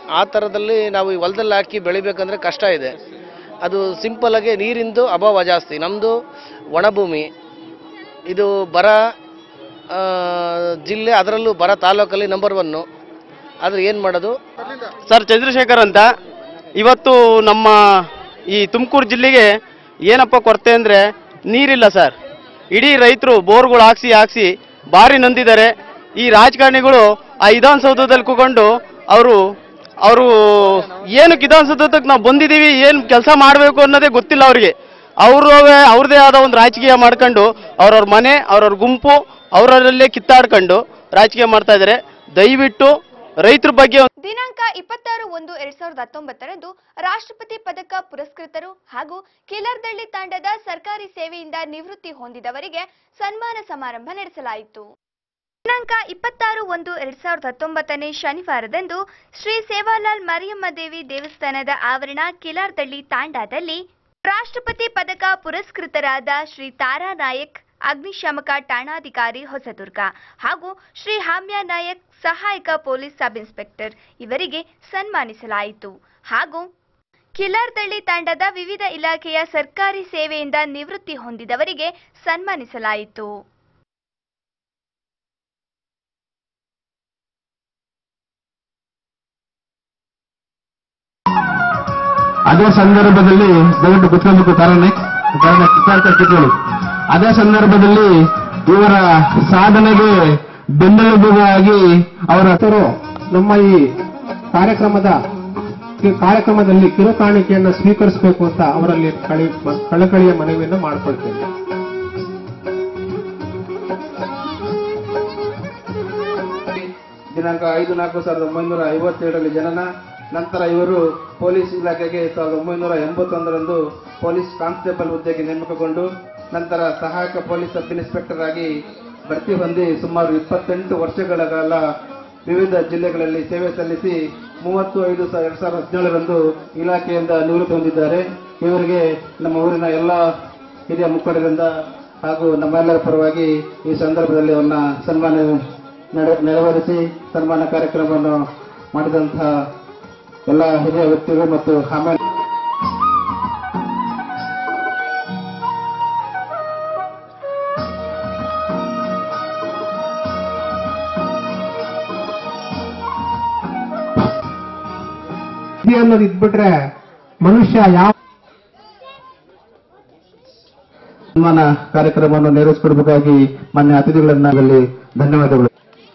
ಆ ಥರದಲ್ಲಿ ನಾವು ಈ ಹೊಲದಲ್ಲಿ ಹಾಕಿ ಬೆಳಿಬೇಕಂದ್ರೆ ಕಷ್ಟ ಇದೆ ಅದು ಸಿಂಪಲ್ ಆಗಿ ನೀರಿಂದು ಅಭಾವ ಜಾಸ್ತಿ ನಮ್ಮದು ಒಣಭೂಮಿ ಇದು ಬರ ಆ, ಜಿಲ್ಲೆ ಅದರಲ್ಲೂ ಬರ ತಾಲೂಕಲ್ಲಿ ನಂಬರ್ ಒನ್ನು ಆದರೆ ಏನು ಮಾಡೋದು ಸರ್ ಚಂದ್ರಶೇಖರ್ ಅಂತ ಇವತ್ತು ನಮ್ಮ ಈ ತುಮಕೂರು ಜಿಲ್ಲೆಗೆ ಏನಪ್ಪ ಕೊರತೆ ಅಂದರೆ ನೀರಿಲ್ಲ ಸರ್ ಇಡೀ ರೈತರು ಬೋರ್ಗಳು ಹಾಕ್ಸಿ ಹಾಕ್ಸಿ ಭಾರಿ ನೊಂದಿದ್ದಾರೆ ಈ ರಾಜಕಾರಣಿಗಳು ಆ ವಿಧಾನಸೌಧದಲ್ಲಿ ಕೂತ್ಕೊಂಡು ಅವರು ಅವರು ಏನಕ್ಕೆ ವಿಧಾನಸೌಧಕ್ಕೆ ನಾವು ಬಂದಿದ್ದೀವಿ ಏನು ಕೆಲಸ ಮಾಡಬೇಕು ಅನ್ನೋದೇ ಗೊತ್ತಿಲ್ಲ ಅವರಿಗೆ ಅವರು ಅವ್ರದ್ದೇ ಆದ ಒಂದು ರಾಜಕೀಯ ಮಾಡ್ಕೊಂಡು ಅವ್ರವ್ರ ಮನೆ ಅವ್ರವ್ರ ಗುಂಪು ಅವರಲ್ಲೇ ಕಿತ್ತಾಡ್ಕೊಂಡು ರಾಜಕೀಯ ಮಾಡ್ತಾ ಇದ್ದಾರೆ ದಯವಿಟ್ಟು ರೈತರ ಬಗ್ಗೆ ದಿನಾಂಕ ಇಪ್ಪತ್ತಾರು ಒಂದು ಎರಡ್ ಸಾವಿರದ ಹತ್ತೊಂಬತ್ತರಂದು ರಾಷ್ಟ್ರಪತಿ ಪದಕ ಪುರಸ್ಕೃತರು ಹಾಗೂ ಕಿಲರ್ದಳ್ಳಿ ತಂಡದ ಸರ್ಕಾರಿ ಸೇವೆಯಿಂದ ನಿವೃತ್ತಿ ಹೊಂದಿದವರಿಗೆ ಸನ್ಮಾನ ಸಮಾರಂಭ ನಡೆಸಲಾಯಿತು ದಿನಾಂಕ ಇಪ್ಪತ್ತಾರು ಒಂದು ಎರಡ್ ಸಾವಿರದ ಹತ್ತೊಂಬತ್ತನೇ ಶನಿವಾರದಂದು ಶ್ರೀ ಸೇವಾಲಾಲ್ ಮರಿಯಮ್ಮ ದೇವಿ ದೇವಸ್ಥಾನದ ಆವರಣ ಕಿಲಾರ್ದಳ್ಳಿ ತಾಂಡಾದಲ್ಲಿ ರಾಷ್ಟ್ರಪತಿ ಪದಕ ಪುರಸ್ಕೃತರಾದ ಶ್ರೀ ತಾರಾ ನಾಯಕ್ ಅಗ್ನಿಶಾಮಕ ಠಾಣಾಧಿಕಾರಿ ಹೊಸದುರ್ಗ ಹಾಗೂ ಶ್ರೀ ಹಾಮ್ಯ ನಾಯಕ್ ಸಹಾಯಕ ಪೊಲೀಸ್ ಸಬ್ ಇನ್ಸ್ಪೆಕ್ಟರ್ ಇವರಿಗೆ ಸನ್ಮಾನಿಸಲಾಯಿತು ಹಾಗೂ ಕಿಲಾರ್ದಳ್ಳಿ ತಂಡದ ವಿವಿಧ ಇಲಾಖೆಯ ಸರ್ಕಾರಿ ಸೇವೆಯಿಂದ ನಿವೃತ್ತಿ ಹೊಂದಿದವರಿಗೆ ಸನ್ಮಾನಿಸಲಾಯಿತು ಅದೇ ಸಂದರ್ಭದಲ್ಲಿ ದಯವಿಟ್ಟು ಕುತ್ಕೊಬೇಕು ಕಾರಣ ಕಾರಣ ಕಿತ್ಕೊಳ್ಳಿ ಅದೇ ಸಂದರ್ಭದಲ್ಲಿ ಇವರ ಸಾಧನೆಗೆ ಬೆನ್ನೆಲುಬಾಗಿ ಅವರ ಹೆಸರು ನಮ್ಮ ಈ ಕಾರ್ಯಕ್ರಮದ ಈ ಕಾರ್ಯಕ್ರಮದಲ್ಲಿ ಕಿರುಕಾಣಿಕೆಯನ್ನು ಸ್ವೀಕರಿಸಬೇಕು ಅಂತ ಅವರಲ್ಲಿ ಕಳಿ ಕಳಕಳಿಯ ಮನವಿಯನ್ನು ಮಾಡಿಕೊಳ್ತೇನೆ ದಿನಾಂಕ ಐದು ನಾಲ್ಕು ಸಾವಿರದ ಒಂಬೈನೂರ ಐವತ್ತೇಳರಲ್ಲಿ ಜನನ ನಂತರ ಇವರು ಪೊಲೀಸ್ ಇಲಾಖೆಗೆ ಸಾವಿರದ ಒಂಬೈನೂರ ಎಂಬತ್ತೊಂದರಂದು ಪೊಲೀಸ್ ಕಾನ್ಸ್ಟೇಬಲ್ ಹುದ್ದೆಗೆ ನೇಮಕಗೊಂಡು ನಂತರ ಸಹಾಯಕ ಪೊಲೀಸ್ ಸಬ್ ಇನ್ಸ್ಪೆಕ್ಟರ್ ಆಗಿ ಭರ್ತಿ ಹೊಂದಿ ಸುಮಾರು ಇಪ್ಪತ್ತೆಂಟು ವರ್ಷಗಳ ಕಾಲ ವಿವಿಧ ಜಿಲ್ಲೆಗಳಲ್ಲಿ ಸೇವೆ ಸಲ್ಲಿಸಿ ಮೂವತ್ತು ಐದು ಸಾವಿರ ಎರಡ್ ಸಾವಿರದ ಹದಿನೇಳರಂದು ಇಲಾಖೆಯಿಂದ ನಿವೃತ್ತಿ ಹೊಂದಿದ್ದಾರೆ ಇವರಿಗೆ ನಮ್ಮ ಊರಿನ ಎಲ್ಲ ಹಿರಿಯ ಮುಖಂಡರಿಂದ ಹಾಗೂ ನಮ್ಮೆಲ್ಲರ ಪರವಾಗಿ ಈ ಸಂದರ್ಭದಲ್ಲಿ ಅವನ್ನ ಸನ್ಮಾನ ನಡೆ- ನೆರವೇರಿಸಿ ಸನ್ಮಾನ ಕಾರ್ಯಕ್ರಮವನ್ನು ಮಾಡಿದಂತಹ ಎಲ್ಲ ಹಿರಿಯ ವ್ಯಕ್ತಿಗಳು ಮತ್ತು ಆಮೇಲೆ ವಿಧಿ ಅನ್ನೋದು ಇದ್ಬಿಟ್ರೆ ಮನುಷ್ಯ ಯಾವ ಸನ್ಮಾನ ಕಾರ್ಯಕ್ರಮವನ್ನು ನೆರವೇರಿಸಿಕೊಡ್ಬೇಕಾಗಿ ಮಾನ್ಯ ಅತಿಥಿಗಳನ್ನ ಇಲ್ಲಿ ಧನ್ಯವಾದಗಳು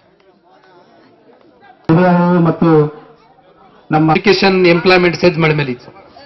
ಮತ್ತು ನಮ್ಮ एजुकेशन एम्प्लॉयमेंट सेज मळमेलीच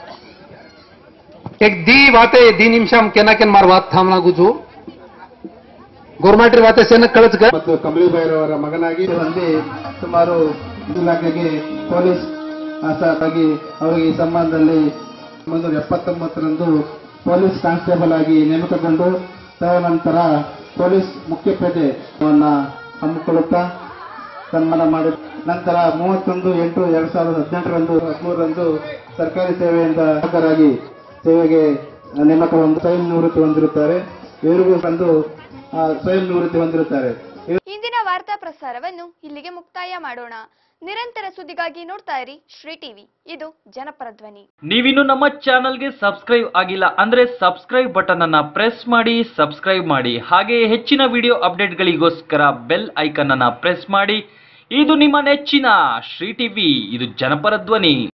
एक दी वाते दी निमिषाम केना केन मार वात थांबना गुजू ಗೋರ್ಮೆಂಟ್ ವಾತೆ ಸೇನ ಕಳಚ ಮತ್ತು ಕಂಬಳಿ ಭೈರವರ ಮಗನಾಗಿ ಹೊಂದಿ ಸುಮಾರು ಇಲಾಖೆಗೆ ಪೊಲೀಸ್ ಆಗಿ ಅವರಿಗೆ ಈ ಸಂಬಂಧದಲ್ಲಿ ಒಂಬೈನೂರ ಎಪ್ಪತ್ತೊಂಬತ್ತರಂದು ಪೊಲೀಸ್ ಕಾನ್ಸ್ಟೇಬಲ್ ಆಗಿ ನೇಮಕಗೊಂಡು ತದನಂತರ ಪೊಲೀಸ್ ಮುಖ್ಯಪೇಟೆಯನ್ನ ಹಮ್ಮಿಕೊಳ್ಳುತ್ತಾ ಸನ್ಮಾನ ಮಾಡಿ ನಂತರ ಮೂವತ್ತೊಂದು ಎಂಟು ಎರಡ್ ಸಾವಿರದ ಹದಿನೆಂಟರಂದು ಹದಿಮೂರರಂದು ಸರ್ಕಾರಿ ಸೇವೆಯಿಂದ ಸಹಕಾರಾಗಿ ಸೇವೆಗೆ ನೇಮಕ ಹೊಂದಿ ಸ್ವಯಂ ನಿವೃತ್ತಿ ಹೊಂದಿರುತ್ತಾರೆ ಇವರಿಗೂ ಬಂದು ಆ, ಸ್ವಯಂ ನಿವೃತ್ತಿ ಹೊಂದಿರುತ್ತಾರೆ ಇಂದಿನ ವಾರ್ತಾ ಪ್ರಸಾರವನ್ನು ಇಲ್ಲಿಗೆ ಮುಕ್ತಾಯ ಮಾಡೋಣ ನಿರಂತರ ಸುದ್ದಿಗಾಗಿ ನೋಡ್ತಾ ಇರಿ ಶ್ರೀ ಟಿವಿ ಇದು ಜನಪರ ಧ್ವನಿ ನೀವಿನ್ನು ನಮ್ಮ ಚಾನಲ್ಗೆ ಸಬ್ಸ್ಕ್ರೈಬ್ ಆಗಿಲ್ಲ ಅಂದ್ರೆ ಸಬ್ಸ್ಕ್ರೈಬ್ ಬಟನ್ ಅನ್ನ ಪ್ರೆಸ್ ಮಾಡಿ ಸಬ್ಸ್ಕ್ರೈಬ್ ಮಾಡಿ ಹಾಗೆ ಹೆಚ್ಚಿನ ವಿಡಿಯೋ ಅಪ್ಡೇಟ್ಗಳಿಗೋಸ್ಕರ ಬೆಲ್ ಐಕನ್ ಅನ್ನ ಪ್ರೆಸ್ ಮಾಡಿ ಇದು ನಿಮ್ಮ ನೆಚ್ಚಿನ ಶ್ರೀ ಟಿವಿ ಇದು ಜನಪರ ಧ್ವನಿ